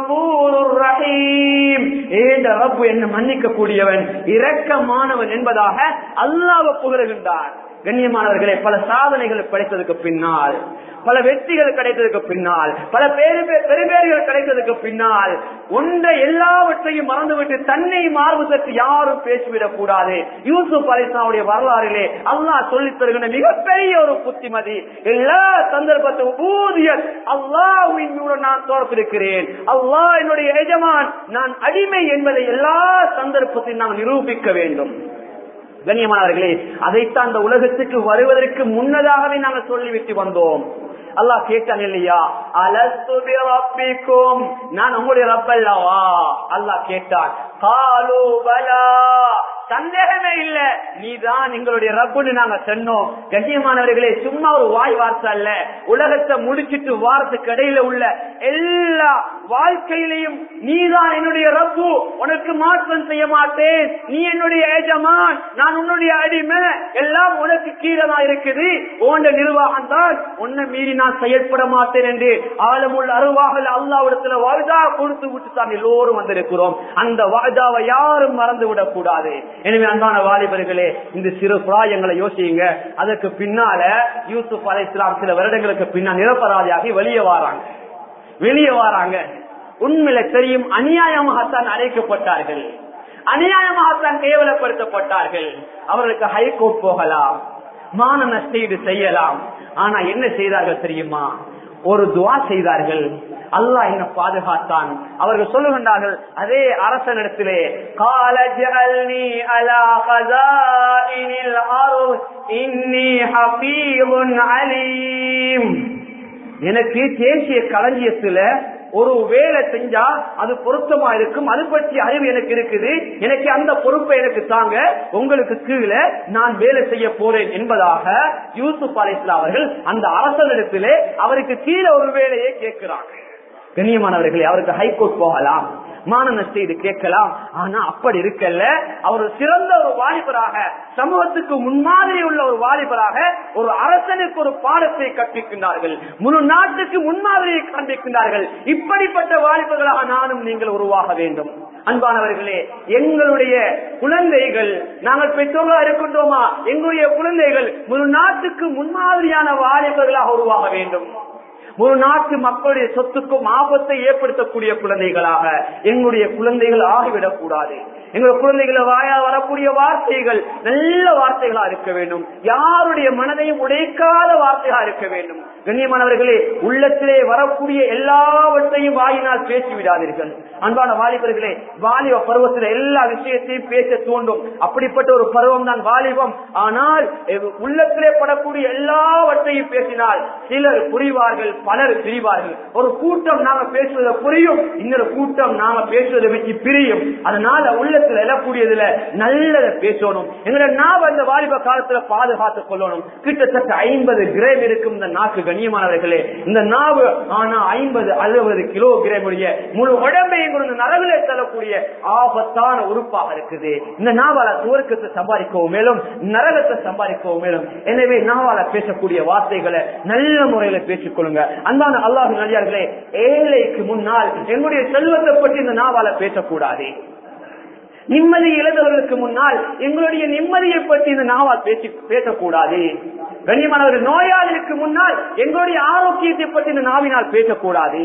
ரஹீம் ஏன் ரப்பு என்ன மன்னிக்க கூடியவன் இரக்கமானவன் என்பதாக அல்லாவை புகழுகின்றான் கண்ணியமானவர்களே பல சாதனைகள் படைத்ததுக்கு பின்னால் பல வெற்றிகள் கிடைத்ததுக்கு பின்னால் பல பேரு பெருபேறுகள் கிடைத்ததுக்கு பின்னால் ஒன்றை எல்லாவற்றையும் மறந்துவிட்டு தன்னை மார்பு சற்று யாரும் பேசிவிடக் கூடாது யூசுப் அலிஸ்லாவுடைய வரலாறிலே அல்லாஹ் சொல்லித் தருகின்ற மிகப்பெரிய ஒரு புத்திமதி எல்லா சந்தர்ப்பத்தும் ஊதிய அல்லாஹின் நான் தோற்பிருக்கிறேன் அல்லாஹ் என்னுடைய எஜமான் நான் அடிமை என்பதை எல்லா சந்தர்ப்பத்தையும் நாம் நிரூபிக்க வேண்டும் கண்ணியமானவர்களே அதைத்தான் அந்த உலகத்துக்கு வருவதற்கு முன்னதாகவே நாங்கள் சொல்லிவிட்டு வந்தோம் அல்லாஹ் கேட்டான் இல்லையா அலஸ்து ரப்பிக்கும் நான் உங்களுடைய ரப்பல்லவா அல்லாஹ் கேட்டான் காலு பலா சந்தேகமே இல்ல நீதான் எங்களுடைய ரப்புன்னு நாங்க சொன்னோம் கண்ணியமானவர்களே சும்மா ஒரு வாய் வார்த்தை அல்ல உலகத்தை முடிச்சிட்டு வாரத்துக்கு இடையில உள்ள எல்லா வாழ்க்கையிலையும் நீதான் என்னுடைய ரப்பு உனக்கு மாற்றம் செய்ய மாட்டேன் நீ என்னுடைய எஜமான் நான் உன்னுடைய அடிமை எல்லாம் உனக்கு கீழதான் இருக்குது உன்ட நிர்வாகம் தான் உன்னை மீறி நான் செயல்பட மாட்டேன் என்று ஆழமுள்ள அருவாகல அல்லாவிடத்துல வாழ்தா கொடுத்து விட்டு தான் எல்லோரும் வந்திருக்கிறோம் அந்த வாழ்தாவை யாரும் மறந்து விடக் கூடாது எனவே அன்பான வாலிபர்களே இந்த சிறு பிராயங்களை யோசியுங்க அதற்கு பின்னால யூசுப் அலை இஸ்லாம் சில வருடங்களுக்கு பின்னால் நிரப்பராதியாகி வெளியே வாராங்க வெளியே வாராங்க உண்மையில தெரியும் அநியாயமாகத்தான் அழைக்கப்பட்டார்கள் அநியாயமாகத்தான் கேவலப்படுத்தப்பட்டார்கள் அவர்களுக்கு ஹைகோர்ட் போகலாம் மான நஷ்டீடு செய்யலாம் ஆனா என்ன செய்தார்கள் தெரியுமா ஒரு துவா செய்தார்கள் அல்லாஹ் என்ன பாதுகாத்தான் அவர்கள் சொல்லுகின்றார்கள் அதே அரசனிடத்திலே கால ஜஅல்னி அலா கஸாயினில் அர்த் இன்னி ஹஃபீதுன் அலீம் எனக்கு தேசிய களஞ்சியத்துல ஒரு வேலை செஞ்சா அது பொருத்தமா இருக்கும் அது பற்றி அறிவு எனக்கு இருக்குது எனக்கு அந்த பொறுப்பை எனக்கு தாங்க உங்களுக்கு கீழே நான் வேலை செய்ய போறேன் என்பதாக யூசுப் அலி அவர்கள் அந்த அரசனிடத்திலே அவருக்கு கீழே ஒரு வேலையை கேட்கிறாங்க கண்ணியமானவர்களே அவருக்கு ஹைகோர்ட் போகலாம் மானன செய்து கேட்கலாம் ஆனா அப்படி இருக்கல்ல அவர் சிறந்த ஒரு வாலிபராக சமூகத்துக்கு முன்மாதிரி உள்ள ஒரு வாலிபராக ஒரு அரசனுக்கு ஒரு பாடத்தை கற்பிக்கின்றார்கள் முழு நாட்டுக்கு முன்மாதிரியை காண்பிக்கின்றார்கள் இப்படிப்பட்ட வாலிபர்களாக நானும் நீங்கள் உருவாக வேண்டும் அன்பானவர்களே எங்களுடைய குழந்தைகள் நாங்கள் பெற்றோர்களா இருக்கின்றோமா எங்களுடைய குழந்தைகள் முழு நாட்டுக்கு முன்மாதிரியான வாலிபர்களாக உருவாக வேண்டும் ஒரு நாட்டு மக்களுடைய சொத்துக்கும் ஆபத்தை ஏற்படுத்தக்கூடிய குழந்தைகளாக எங்களுடைய குழந்தைகள் ஆகிவிடக் கூடாது எங்கள் குழந்தைகளை வாயா வரக்கூடிய வார்த்தைகள் நல்ல வார்த்தைகளா இருக்க வேண்டும் யாருடைய மனதையும் உடைக்காத வார்த்தைகளா இருக்க வேண்டும் கண்ணியமானவர்களே உள்ளத்திலே வரக்கூடிய எல்லாவற்றையும் வாயினால் பேசி விடாதீர்கள் அன்பான வாலிபர்களே வாலிப பருவத்தில் எல்லா விஷயத்தையும் பேச தோண்டும் அப்படிப்பட்ட ஒரு பருவம் தான் வாலிபம் ஆனால் உள்ளத்திலே படக்கூடிய எல்லாவற்றையும் பேசினால் சிலர் புரிவார்கள் பலர் பிரிவார்கள் ஒரு கூட்டம் நாம பேசுவதை புரியும் இன்னொரு கூட்டம் நாம பேசுவதை வச்சு பிரியும் அதனால உள்ளத்துல எழக்கூடியதுல நல்லதை பேசணும் எங்களை நாம இந்த வாலிப காலத்துல பாதுகாத்துக் கொள்ளணும் கிட்டத்தட்ட ஐம்பது கிராம் இருக்கும் இந்த நாக்கு கண்ணியமானவர்களே இந்த நாவு ஆனா ஐம்பது அறுபது கிலோ கிராம் உடைய முழு உடம்பையும் கொண்டு நரவிலே தள்ளக்கூடிய ஆபத்தான உறுப்பாக இருக்குது இந்த நாவால துவர்க்கத்தை சம்பாதிக்கவும் மேலும் நரகத்தை சம்பாதிக்கவும் மேலும் எனவே நாவால பேசக்கூடிய வார்த்தைகளை நல்ல முறையில பேசிக்கொள்ளுங்க அன்பான அல்லாஹ் நடிகார்களே ஏழைக்கு முன்னால் எங்களுடைய செல்வத்தை பற்றி இந்த நாவால பேசக்கூடாது நிம்மதி இழந்தவர்களுக்கு முன்னால் எங்களுடைய நிம்மதியை பற்றி இந்த நாவால் பேசி பேசக்கூடாது கண்ணியமானவர்கள் நோயாளிக்கு முன்னால் எங்களுடைய ஆரோக்கியத்தை பற்றி இந்த நாவினால் பேசக்கூடாது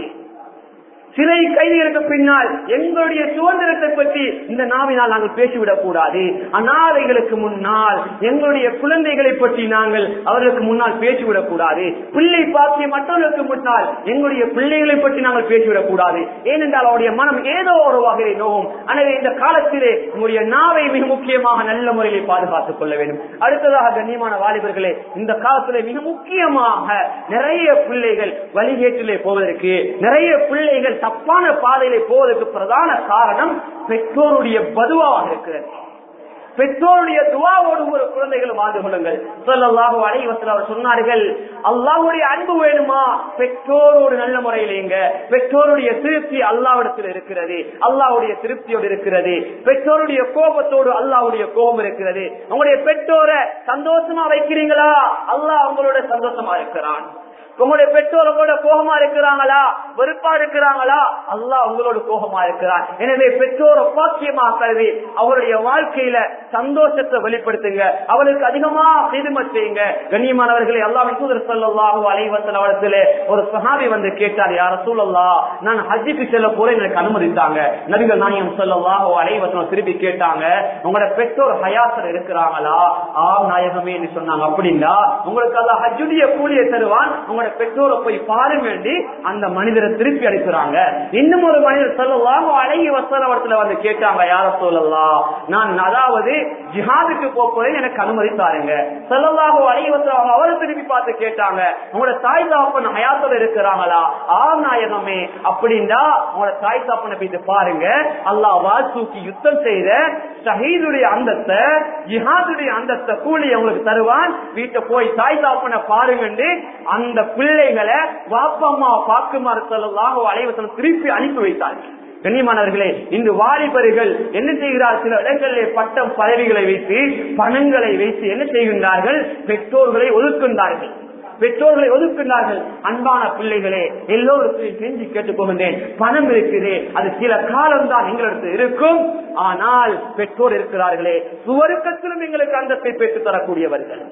சிறை கைதிகளுக்கு பின்னால் எங்களுடைய சுதந்திரத்தை பற்றி இந்த நாவினால் நாங்கள் பேசிவிடக் கூடாது அநாதைகளுக்கு முன்னால் எங்களுடைய குழந்தைகளை பற்றி நாங்கள் அவர்களுக்கு முன்னால் பேசிவிடக் கூடாது பிள்ளை பாக்கிய மற்றவர்களுக்கு முன்னால் எங்களுடைய பிள்ளைகளை பற்றி நாங்கள் பேசிவிடக் கூடாது ஏனென்றால் அவருடைய மனம் ஏதோ ஒரு வகையை நோவும் எனவே இந்த காலத்திலே உங்களுடைய நாவை மிக முக்கியமாக நல்ல முறையில் பாதுகாத்துக் கொள்ள வேண்டும் அடுத்ததாக கண்ணியமான வாலிபர்களே இந்த காலத்திலே மிக முக்கியமாக நிறைய பிள்ளைகள் வழிகேட்டிலே போவதற்கு நிறைய பிள்ளைகள் தப்பான பாதையிலே போவதற்கு பிரதான காரணம் பெற்றோருடைய பதுவாக இருக்கிறது பெற்றோருடைய துவாவோடு ஒரு குழந்தைகள் வாழ்ந்து கொள்ளுங்கள் சொல்லல்லாஹு அலைவசல் அவர் சொன்னார்கள் அல்லாஹுடைய அன்பு வேணுமா பெற்றோரோடு நல்ல முறையில் இங்க பெற்றோருடைய திருப்தி அல்லாவிடத்தில் இருக்கிறது அல்லாவுடைய திருப்தியோடு இருக்கிறது பெற்றோருடைய கோபத்தோடு அல்லாவுடைய கோபம் இருக்கிறது உங்களுடைய பெற்றோரை சந்தோஷமா வைக்கிறீங்களா அல்லாஹ் உங்களோட சந்தோஷமா இருக்கிறான் உங்களுடைய பெற்றோர் உங்களோட கோபமா இருக்கிறாங்களா வெறுப்பா இருக்கிறாங்களா அல்லாஹ் உங்களோட கோபமா இருக்கிறான் எனவே பெற்றோரை பாக்கியமா கருதி அவருடைய வாழ்க்கையில சந்தோஷத்தை வெளிப்படுத்துங்க அவளுக்கு அதிகமா சிதுமத் செய்யுங்க கண்ணியமானவர்களை அல்லா விசூதர் சொல்லல்லாஹு அலைவசல் அவடத்திலே ஒரு சஹாபி வந்து கேட்டார் யார சூழல்லா நான் ஹஜ்ஜுக்கு செல்ல போறேன் எனக்கு அனுமதித்தாங்க நபிகள் நாயம் சொல்லல்லாஹு அலைவசனம் திருப்பி கேட்டாங்க உங்களோட பெற்றோர் ஹயாசர் இருக்கிறாங்களா ஆ நாயகமே சொன்னாங்க அப்படின்னா உங்களுக்கு அல்ல ஹஜ்ஜுடைய கூலியை தருவான் உங்களோட பெற்றோரை போய் பாருங்க வேண்டி அந்த மனிதரை திருப்பி அனுப்புறாங்க இன்னும் ஒரு மனிதர் சொல்லலாம் அழகி வசனத்துல வந்து கேட்டாங்க யார சொல்லலாம் நான் அதாவது ஜிஹாதுக்கு போறேன் எனக்கு அனுமதி தாருங்க சொல்லலாக அழகி வசனம் அவரை திருப்பி பார்த்து கேட்டாங்க உங்களோட தாய் தாப்பன் ஹயாத்துல இருக்கிறாங்களா ஆ நாயகமே அப்படின்னா உங்களோட தாய் தாப்பனை போயிட்டு பாருங்க அல்லாஹ் வாசூக்கி யுத்தம் செய்த ஷஹீதுடைய அந்தத்தை ஜிஹாதுடைய அந்தத்தை கூலி உங்களுக்கு தருவான் வீட்டை போய் தாய் தாப்பனை பாருங்கன்னு அந்த பிள்ளைகளை வாப்பம்மா பாக்குமாறு சொல்லலாம் அலைவசனம் திருப்பி அனுப்பி வைத்தார்கள் கண்ணியமானவர்களே இன்று வாலிபர்கள் என்ன செய்கிறார் சில இடங்களிலே பட்டம் பதவிகளை வைத்து பணங்களை வைத்து என்ன செய்கின்றார்கள் பெற்றோர்களை ஒதுக்குகின்றார்கள் பெற்றோர்களை ஒதுக்கின்றார்கள் அன்பான பிள்ளைகளே எல்லோருக்கும் செஞ்சு கேட்டு போகின்றேன் பணம் இருக்குது அது சில காலம்தான் எங்களிடத்தில் இருக்கும் ஆனால் பெற்றோர் இருக்கிறார்களே சுவருக்கத்திலும் எங்களுக்கு அந்தத்தை பெற்று தரக்கூடியவர்கள்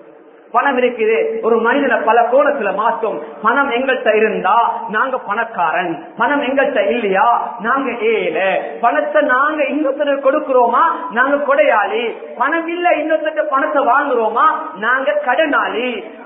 பணம் இருக்குது ஒரு மனிதனை பல கோணத்துல மாற்றும் பணம் எங்கள்கிட்ட இருந்தா நாங்க பணக்காரன் பணம் எங்கள்கிட்ட இல்லையா நாங்க ஏழை பணத்தை நாங்க இன்னொருத்தர் கொடுக்கிறோமா நாங்க கொடையாளி பணம் இல்ல இன்னொருத்தர் பணத்தை வாங்குறோமா நாங்க கடனாளி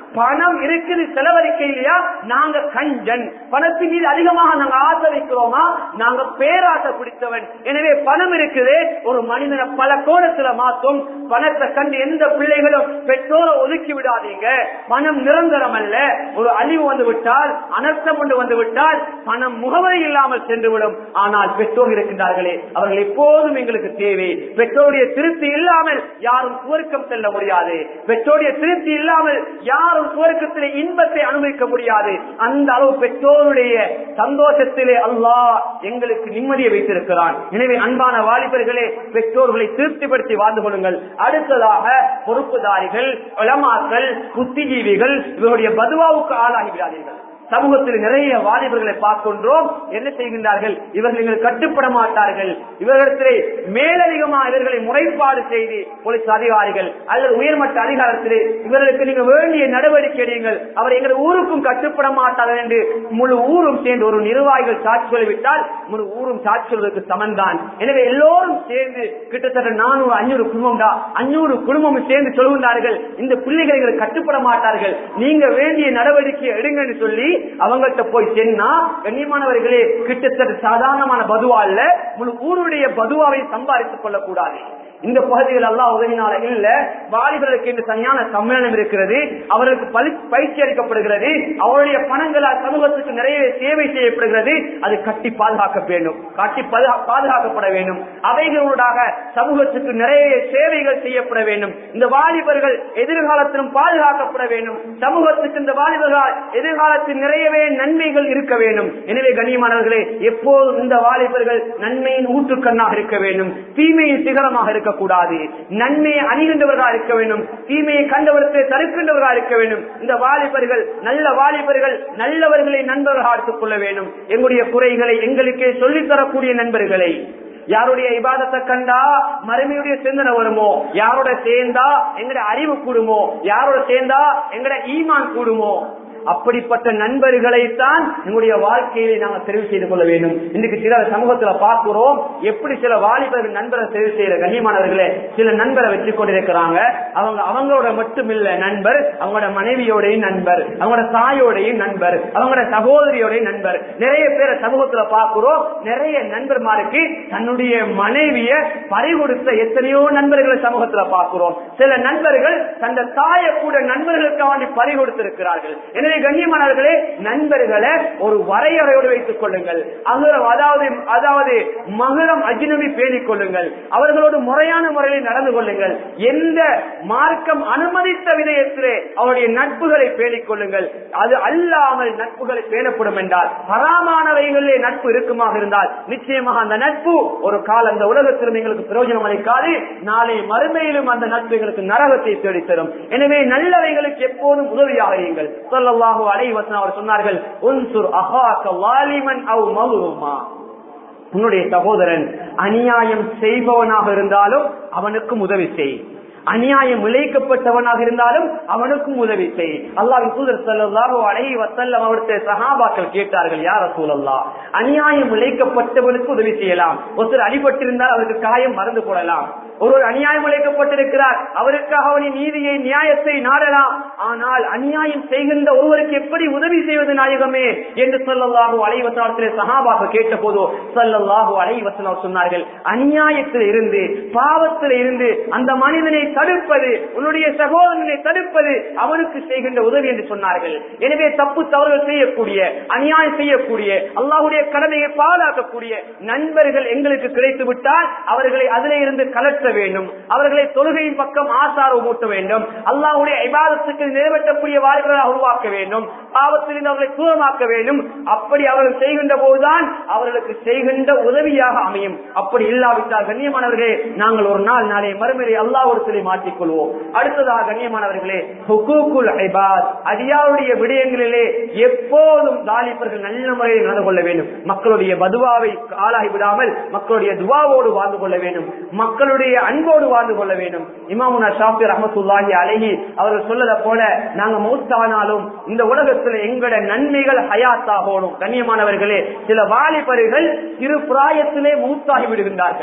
பணம் இருக்குது செலவழிக்க இல்லையா நாங்க கஞ்சன் பணத்தின் மீது அதிகமாக நாங்க ஆசை வைக்கிறோமா நாங்க பேராசை பிடித்தவன் எனவே பணம் இருக்குது ஒரு மனிதனை பல கோணத்துல மாற்றும் பணத்தை கண்டு எந்த பிள்ளைகளும் பெற்றோரை ஒதுக்கி விடாதீங்க பணம் நிரந்தரம் அல்ல ஒரு அழிவு வந்து விட்டால் அனர்த்தம் கொண்டு வந்து விட்டால் பணம் முகவரி இல்லாமல் சென்றுவிடும் ஆனால் பெற்றோர் இருக்கின்றார்களே அவர்கள் எப்போதும் எங்களுக்கு தேவை பெற்றோருடைய திருப்தி இல்லாமல் யாரும் சுவர்க்கம் செல்ல முடியாது பெற்றோருடைய திருப்தி இல்லாமல் யாரும் சுவர்க்கத்திலே இன்பத்தை அனுபவிக்க முடியாது அந்த அளவு பெற்றோருடைய சந்தோஷத்திலே அல்லாஹ் எங்களுக்கு நிம்மதியை வைத்திருக்கிறான் எனவே அன்பான வாலிபர்களே பெற்றோர்களை திருப்திப்படுத்தி வாழ்ந்து கொள்ளுங்கள் அடுத்ததாக பொறுப்புதாரிகள் உலமாக்கள் புத்திஜீவிகள் இவருடைய பதுவாவுக்கு ஆளாகி விடாதீர்கள் சமூகத்தில் நிறைய வாலிபர்களை பார்க்கின்றோம் என்ன செய்கின்றார்கள் இவர்கள் எங்களுக்கு கட்டுப்பட மாட்டார்கள் இவர்களிடத்திலே மேலதிகமா இவர்களை முறைப்பாடு செய்து போலீஸ் அதிகாரிகள் அல்லது உயர்மட்ட அதிகாரத்திலே இவர்களுக்கு நீங்க வேண்டிய நடவடிக்கை எடுங்கள் அவர் எங்கள் ஊருக்கும் கட்டுப்பட மாட்டார்கள் என்று முழு ஊரும் சேர்ந்து ஒரு நிர்வாகிகள் சாட்சி சொல்லிவிட்டால் முழு ஊரும் சாட்சி சொல்வதற்கு சமன்தான் எனவே எல்லோரும் சேர்ந்து கிட்டத்தட்ட நானூறு அஞ்சூறு குடும்பம் தான் அஞ்சூறு குடும்பம் சேர்ந்து சொல்கின்றார்கள் இந்த பிள்ளைகள் எங்களுக்கு கட்டுப்பட மாட்டார்கள் நீங்க வேண்டிய நடவடிக்கை எடுங்கன்னு சொல்லி அவங்கள்ட்ட போய் சென்னா கண்ணியமானவர்களே கிட்டத்தட்ட சாதாரணமான பதுவா அல்ல முழு ஊருடைய பதுவாவை சம்பாதித்துக் கொள்ளக்கூடாது இந்த பகுதிகள் எல்லாம் உதவினால இல்ல வாலிபர்களுக்கு என்று தனியான சம்மேளனம் இருக்கிறது அவர்களுக்கு பலி- பயிற்சி அளிக்கப்படுகிறது அவருடைய பணங்களால் சமூகத்துக்கு நிறைய சேவை செய்யப்படுகிறது அது கட்டி பாதுகாக்க வேண்டும் கட்டி பாதுகா- பாதுகாக்கப்பட வேண்டும் அவைகளூடாக சமூகத்துக்கு நிறைய சேவைகள் செய்யப்பட வேண்டும் இந்த வாலிபர்கள் எதிர்காலத்திலும் பாதுகாக்கப்பட வேண்டும் சமூகத்துக்கு இந்த வாலிபர்களால் எதிர்காலத்தில் நிறையவே நன்மைகள் இருக்க வேண்டும் எனவே கண்ணியமானவர்களே எப்போதும் இந்த வாலிபர்கள் நன்மையின் ஊற்றுக்கண்ணாக இருக்க வேண்டும் தீமையின் சிகரமாக இருக்கக்கூடாது நன்மையை அணிகின்றவர்களாக இருக்க வேண்டும் தீமையை கண்டவர்களை தடுக்கின்றவர்களாக இருக்க வேண்டும் இந்த வாலிபர்கள் நல்ல வாலிபர்கள் நல்லவர்களை நண்பர்களாக எடுத்துக் கொள்ள வேண்டும் எங்களுடைய குறைகளை எங்களுக்கே சொல்லித் தரக்கூடிய நண்பர்களை யாருடைய இபாதத்தை கண்டா மறுமையுடைய சிந்தனை வருமோ யாரோட சேர்ந்தா எங்கட அறிவு கூடுமோ யாரோட சேர்ந்தா எங்கட ஈமான் கூடுமோ அப்படிப்பட்ட நண்பர்களைத்தான் நம்முடைய வாழ்க்கையிலே நாங்கள் தெரிவு செய்து கொள்ள வேண்டும் இன்னைக்கு சில சமூகத்துல பார்க்கிறோம் எப்படி சில வாலிபர்கள் நண்பரை தெரிவு செய்யற கண்ணியமானவர்களே சில நண்பரை வச்சு கொண்டிருக்கிறாங்க அவங்க அவங்களோட மட்டும் இல்ல நண்பர் அவங்களோட மனைவியோடையும் நண்பர் அவங்களோட தாயோடையும் நண்பர் அவங்களோட சகோதரியோடையும் நண்பர் நிறைய பேரை சமூகத்துல பார்க்கிறோம் நிறைய நண்பர்மாருக்கு தன்னுடைய மனைவிய பறிகொடுத்த எத்தனையோ நண்பர்களை சமூகத்துல பார்க்கிறோம் சில நண்பர்கள் தந்த தாயை கூட நண்பர்களுக்காக வேண்டி பறிகொடுத்திருக்கிறார்கள் எனவே கண்ணியமானவர்களே நண்பர்களை ஒரு வரையறையோடு வைத்துக் கொள்ளுங்கள் அகரம் அதாவது அதாவது மகரம் அஜினபி பேணிக் கொள்ளுங்கள் அவர்களோடு முறையான முறையில் நடந்து கொள்ளுங்கள் எந்த மார்க்கம் அனுமதித்த விதயத்திலே அவருடைய நட்புகளை பேணிக் கொள்ளுங்கள் அது அல்லாமல் நட்புகளை பேணப்படும் என்றால் பராமானவைகளிலே நட்பு இருக்குமாக இருந்தால் நிச்சயமாக அந்த நட்பு ஒரு கால அந்த உலகத்திலும் எங்களுக்கு பிரயோஜனம் அளிக்காது நாளை மறுமையிலும் அந்த நட்பு எங்களுக்கு நரகத்தை தேடித்தரும் எனவே நல்லவைகளுக்கு எப்போதும் உதவியாக இருங்கள் சொல்லல்லாஹு அலைவசன் அவர் சொன்னார்கள் உன்சுர் அஹாக்க வாலிமன் அவ் மகுமா உன்னுடைய சகோதரன் அநியாயம் செய்பவனாக இருந்தாலும் அவனுக்கும் உதவி செய் அநியாயம் விளைக்கப்பட்டவனாக இருந்தாலும் அவனுக்கும் உதவி செய் அல்லாஹின் தூதர் ஸல்லல்லாஹு அலைஹி வஸல்லம் அவருடைய சஹாபாக்கள் கேட்டார்கள் யார் ரசூலல்லாஹ் அநியாயம் விளைக்கப்பட்டவனுக்கு உதவி செய்யலாம் ஒருத்தர் அடிபட்டிருந்தால் அவருக்கு காயம் மறந்து போடலாம் ஒருவர் அநியாயம் விளைக்கப்பட்டிருக்கிறார் அவருக்காக அவனின் நீதியை நியாயத்தை நாடலாம் ஆனால் அநியாயம் செய்கின்ற ஒருவருக்கு எப்படி உதவி செய்வது நாயகமே என்று சொல்லல்லாஹு அலைவசனத்திலே சஹாபாக கேட்ட போதோ சொல்லல்லாஹு அலைவசனம் சொன்னார்கள் அநியாயத்தில் இருந்து பாவத்தில் இருந்து அந்த மனிதனை தடுப்பது உன்னுடைய சகோதரனை தடுப்பது அவனுக்கு செய்கின்ற உதவி என்று சொன்னார்கள் எனவே தப்பு தவறுகள் செய்யக்கூடிய அநியாயம் செய்யக்கூடிய அல்லாஹுடைய கடமையை பாதுகாக்கக்கூடிய நண்பர்கள் எங்களுக்கு கிடைத்து விட்டால் அவர்களை அதிலே இருந்து கலற்ற வேண்டும் அவர்களை தொழுகையின் பக்கம் ஆசாரம் ஊட்ட வேண்டும் அல்லாஹுடைய இபாதத்துக்கு நிறைவேற்றக்கூடிய வாய்ப்புகளாக உருவாக்க வேண்டும் பாவத்திலிருந்து அவர்களை தூரமாக்க வேண்டும் அப்படி அவர்கள் செய்கின்ற போதுதான் அவர்களுக்கு செய்கின்ற உதவியாக அமையும் அப்படி இல்லாவிட்டால் கண்ணியமானவர்களே நாங்கள் ஒரு நாள் நாளை மறுமையை அல்லாஹ் மாற்றிக் கொள்வோம் அடுத்ததாக கண்ணியமானவர்களே ஹுகூக்குல் இபாத் அடியாருடைய விடயங்களிலே எப்போதும் தாலிபர்கள் நல்ல முறையில் நடந்து கொள்ள வேண்டும் மக்களுடைய பதுவாவை ஆளாகி விடாமல் மக்களுடைய துவாவோடு வாழ்ந்து கொள்ள வேண்டும் மக்களுடைய அன்போடு வாழ்ந்து கொள்ள வேண்டும் இமாமுனா ஷாஃபி ரஹமத்துல்லாஹி அழகி அவர்கள் சொல்லத போல நாங்க மௌத்தானாலும் இந்த உலகத்துல எங்கட நன்மைகள் ஹயாத்தாகணும் கண்ணியமானவர்களே சில வாலிபர்கள் சிறு பிராயத்திலே மூத்தாகி விடுகின்றார்கள்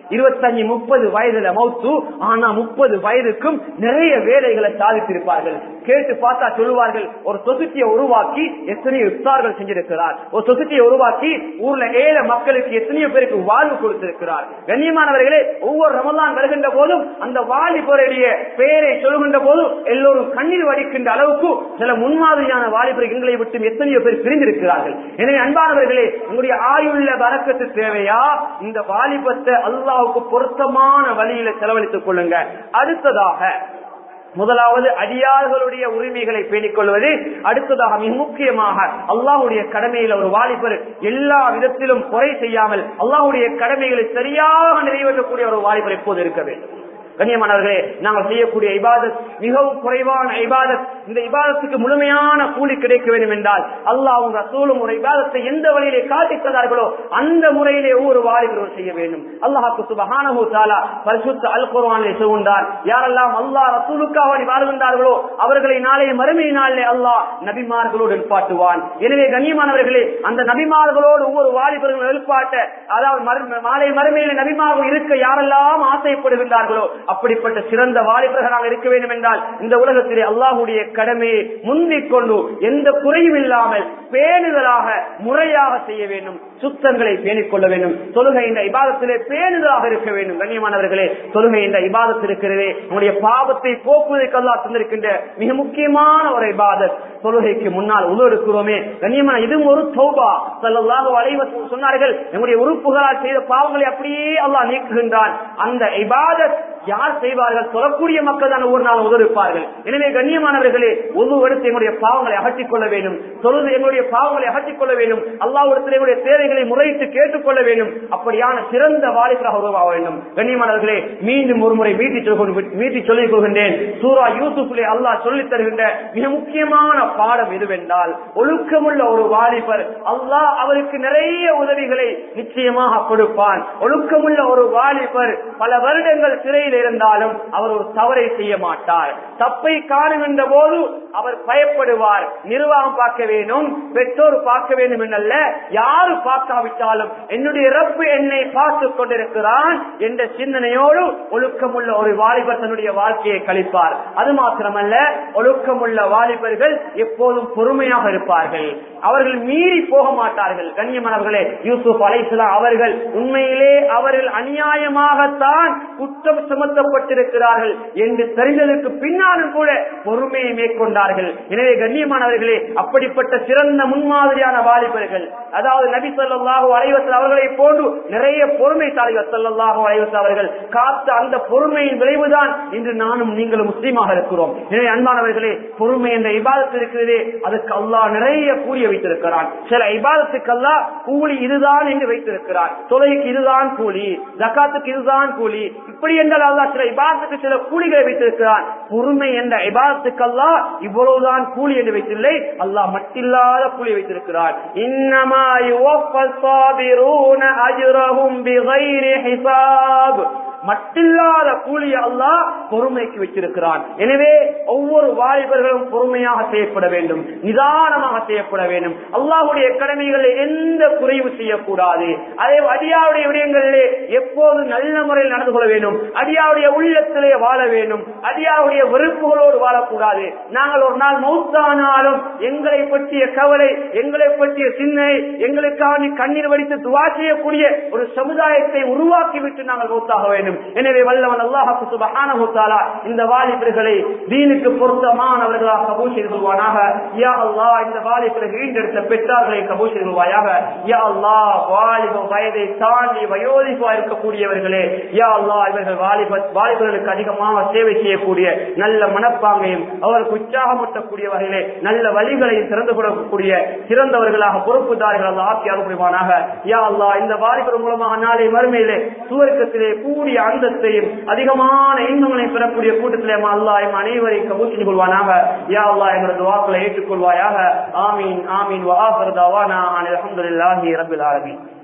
இருபத்தஞ்சு முப்பது வயதுல மௌத்து ஆனா முப்பது வயதுக்கும் நிறைய வேலைகளை சாதித்திருப்பார்கள் கேட்டு பார்த்தா சொல்லுவார்கள் ஒரு சொசைட்டியை உருவாக்கி எத்தனையோ இஃப்தார்கள் செஞ்சிருக்கிறார் ஒரு சொசைட்டியை உருவாக்கி ஊர்ல ஏழை மக்களுக்கு எத்தனையோ பேருக்கு வாழ்வு கொடுத்திருக்கிறார் கண்ணியமானவர்களே ஒவ்வொரு ரமலான் வருகின்ற போதும் அந்த வாலிபருடைய பெயரை சொல்லுகின்ற போதும் எல்லோரும் கண்ணீர் வடிக்கின்ற அளவுக்கு சில முன்மாதிரியான வாலிபர் எங்களை விட்டு எத்தனையோ பேர் பிரிந்திருக்கிறார்கள் எனவே அன்பானவர்களே உங்களுடைய ஆயுள்ள வரக்கத்து தேவையா இந்த வாலிபத்தை அல்லாவுக்கு பொருத்தமான வழியில செலவழித்துக் கொள்ளுங்க அடுத்ததாக முதலாவது அடியார்களுடைய உரிமைகளை பேணிக் கொள்வது அடுத்ததாக மிக முக்கியமாக அல்லாஹுடைய கடமையில ஒரு வாலிபர் எல்லா விதத்திலும் குறை செய்யாமல் அல்லாஹுடைய கடமைகளை சரியாக நிறைவேற்றக்கூடிய ஒரு வாலிபர் எப்போது இருக்க வேண்டும் கண்ணியமானவர்களே நாங்கள் செய்யக்கூடிய இபாதத் மிகவும் குறைவான இபாதத் இந்த இபாதத்துக்கு முழுமையான கூலி கிடைக்க வேண்டும் என்றால் அல்லாஹ் உங்க ரசூலும் ஒரு இபாதத்தை எந்த வழியிலே காட்டி தந்தார்களோ அந்த முறையிலே ஒவ்வொரு வாலிபரும் செய்ய வேண்டும் அல்லாஹாக்கு சுபஹானஹு தாலா பரிசுத்த அல் குர்ஆனிலே சொல்கின்றார் யாரெல்லாம் அல்லாஹ் ரசூலுக்காக வேண்டி வாழ்கின்றார்களோ அவர்களை நாளை மறுமை நாளிலே அல்லாஹ் நபிமார்களோடு எழுப்பாட்டுவான் எனவே கண்ணியமானவர்களே அந்த நபிமார்களோடு ஒவ்வொரு வாலிபர்களும் எழுப்பாட்ட அதாவது மறு- மாலை மறுமையில நபிமார்கள் இருக்க யாரெல்லாம் ஆசைப்படுகின்றார்களோ அப்படிப்பட்ட சிறந்த வாலிபர்களாக இருக்க வேண்டும் என்றால் இந்த உலகத்திலே அல்லாஹுடைய கடமையை முந்திக் கொண்டு எந்த குறையும் இல்லாமல் பேணுதலாக முறையாக செய்ய வேண்டும் சுத்தங்களை பேணிக் கொள்ள வேண்டும் தொழுகை இந்த இபாதத்திலே பேணுதலாக இருக்க வேண்டும் கண்ணியமானவர்களே தொழுகை இந்த இபாதத் இருக்கிறதே உங்களுடைய பாவத்தை போக்குவதற்கு அல்லாஹ் தந்திருக்கின்ற மிக முக்கியமான ஒரு இபாதத் தொழுகைக்கு முன்னால் உழு இருக்கிறோமே கண்ணியமான இதுவும் ஒரு தௌபா ஸல்லல்லாஹு அலைஹி வஸல்லம் சொன்னார்கள் நம்முடைய உறுப்புகளால் செய்த பாவங்களை அப்படியே அல்லாஹ் நீக்குகின்றான் அந்த இபாதத் யார் செய்வார்கள் சொல்லக்கூடிய மக்கள் தான் ஒவ்வொரு நாள் உதவிப்பார்கள் எனவே கண்ணியமானவர்களே ஒவ்வொரு இடத்தை எங்களுடைய பாவங்களை அகற்றிக் கொள்ள வேண்டும் தொழுது எங்களுடைய பாவங்களை அகற்றிக் கொள்ள வேண்டும் அல்லாவிடத்தில் எங்களுடைய தேவைகளை முறையிட்டு கேட்டுக்கொள்ள வேண்டும் அப்படியான சிறந்த வாலிபராக உருவாக வேண்டும் கண்ணியமானவர்களே மீண்டும் ஒரு முறை மீட்டி சொல்ல- மீட்டி சொல்லிக் கொள்கின்றேன் சூரா யூசுஃபிலே அல்லாஹ் சொல்லித் தருகின்ற மிக முக்கியமான பாடம் எதுவென்றால் ஒழுக்கமுள்ள ஒரு வாலிபர் அல்லாஹ் அவருக்கு நிறைய உதவிகளை நிச்சயமாக கொடுப்பான் ஒழுக்கமுள்ள ஒரு வாலிபர் பல வருடங்கள் சிறையில் இருந்தாலும் அவர் ஒரு தவறை செய்ய மாட்டார் தப்பை காணுகின்ற போது அவர் பயப்படுவார் நிர்வாகம் பார்க்க வேண்டும் பெற்றோர் பார்க்க வேண்டும் എന്നല്ല யாரு பார்க்காவிட்டாலும் என்னுடைய ரப்பு என்னை பார்த்துக் கொண்டிருக்கிறான் என்ற சிந்தனையோடு ஒழுக்கமுள்ள ஒரு வாலிபர் தன்னுடைய வாழ்க்கையை கழிப்பார் அது மாத்திரமல்ல ஒழுக்கமுள்ள வாலிபர்கள் எப்போதும் பொறுமையாக இருப்பார்கள் அவர்கள் மீறி போக மாட்டார்கள் கண்ணியமானவர்களே யூசுப் அலைசலாம் அவர்கள் உண்மையிலே அவர்கள் அநியாயமாகத்தான் குற்றம் சுமத்தப்பட்டிருக்கிறார்கள் என்று தெரிந்ததற்கு பின்னாலும் கூட பொறுமையை மேற்கொண்டார்கள் எனவே கண்ணியமானவர்களே அப்படிப்பட்ட சிறந்த முன்மாதிரியான வாலிபர்கள் அதாவது நபி ஸல்லல்லாஹு அலைஹி வஸல்லம் அவர்களை போன்று நிறைய பொறுமைசாலிகள் ஸல்லல்லாஹு அலைஹி வஸல்லம் அவர்கள் காத்த அந்த பொறுமையின் விளைவுதான் இன்று நானும் நீங்களும் முஸ்லீமாக இருக்கிறோம் எனவே அன்பானவர்களே பொறுமை என்ற இபாதத்து இருக்கிறதே அதுக்கு அல்லாஹ் நிறைய கூலிய வைத்திருக்கிறான் சில இபாதத்துக்கு அல்லாஹ் கூலி இதுதான் என்று வைத்திருக்கிறான் தொலைக்கு இதுதான் கூலி ஜக்காத்துக்கு இதுதான் கூலி இப்படி என்றால் அல்லாஹ் சில இபாதத்துக்கு சில கூலிகளை வைத்திருக்கிறான் பொறுமை என்ற இபாதத்துக்கு அல்லாஹ் இவ்வளவுதான் கூலி என்று வைத்தில்லை அல்லாஹ் மட்டில்லாத கூலி வைத்திருக்கிறான் இன்னமா யுவஃபஸ் சாபிரூன அஜ்ரஹும் பிகைரி ஹிசாப் மட்டில்லாத கூலிய அல்லாஹ் பொறுமைக்கு வச்சிருக்கிறான் எனவே ஒவ்வொரு வாலிபர்களும் பொறுமையாக செய்யப்பட வேண்டும் நிதானமாக செய்யப்பட வேண்டும் அல்லாஹுடைய கடமைகளை எந்த குறைவு செய்யக்கூடாது அதே அடியாவுடைய விடயங்களிலே எப்போது நல்ல முறையில் நடந்து கொள்ள வேண்டும் அடியாவுடைய உள்ளத்திலே வாழ வேண்டும் அடியாவுடைய வெறுப்புகளோடு வாழக்கூடாது நாங்கள் ஒரு நாள் மௌத்தானாலும் எங்களை பற்றிய கவலை எங்களை பற்றிய சிந்தனை எங்களுக்காக நீ கண்ணீர் வடித்து துவா செய்யக்கூடிய ஒரு சமுதாயத்தை உருவாக்கிவிட்டு நாங்கள் மௌத்தாக வேண்டும் எனவே வல்லவன் அல்லாஹு சுபஹானஹு தஆலா இந்த வாலிபர்களை தீனுக்கு பொருத்தமானவர்களாக கபூல் செய்து கொள்வானாக யா அல்லாஹ் இந்த வாலிபர்களை ஈண்டெடுத்த பெற்றார்களை கபூல் செய்து கொள்வாயாக யா அல்லாஹ் வாலிப வயதை தாண்டி வயோதிபா இருக்கக்கூடியவர்களே யா அல்லாஹ் இவர்கள் வாலிப வாலிபர்களுக்கு அதிகமாக சேவை செய்யக்கூடிய நல்ல மனப்பாங்கையும் அவருக்கு உற்சாகமூட்டக்கூடிய வகையிலே நல்ல வழிகளையும் திறந்து கொடுக்கக்கூடிய சிறந்தவர்களாக பொறுப்புதாரிகள் அல்லாஹ் ஆக்கி அருள்புரிவானாக யா அல்லாஹ் இந்த வாலிபர் மூலமாக நாளை மறுமையிலே சுவர்க்கத்திலே கூடிய அந்தத்தையும் அதிகமான இன்பங்களை பெறக்கூடிய கூட்டத்திலே அல்லாஹ் எம் அனைவரையும் கபூல் செய்து கொள்வானாக யா அல்லாஹ் எங்களது வாக்களை ஏற்றுக்கொள்வாயாக ஆமீன் ஆமீன் வஆஃபிரு தவானா அனில் அல்ஹம்துலில்லாஹி ரப்பில் ஆலமீன்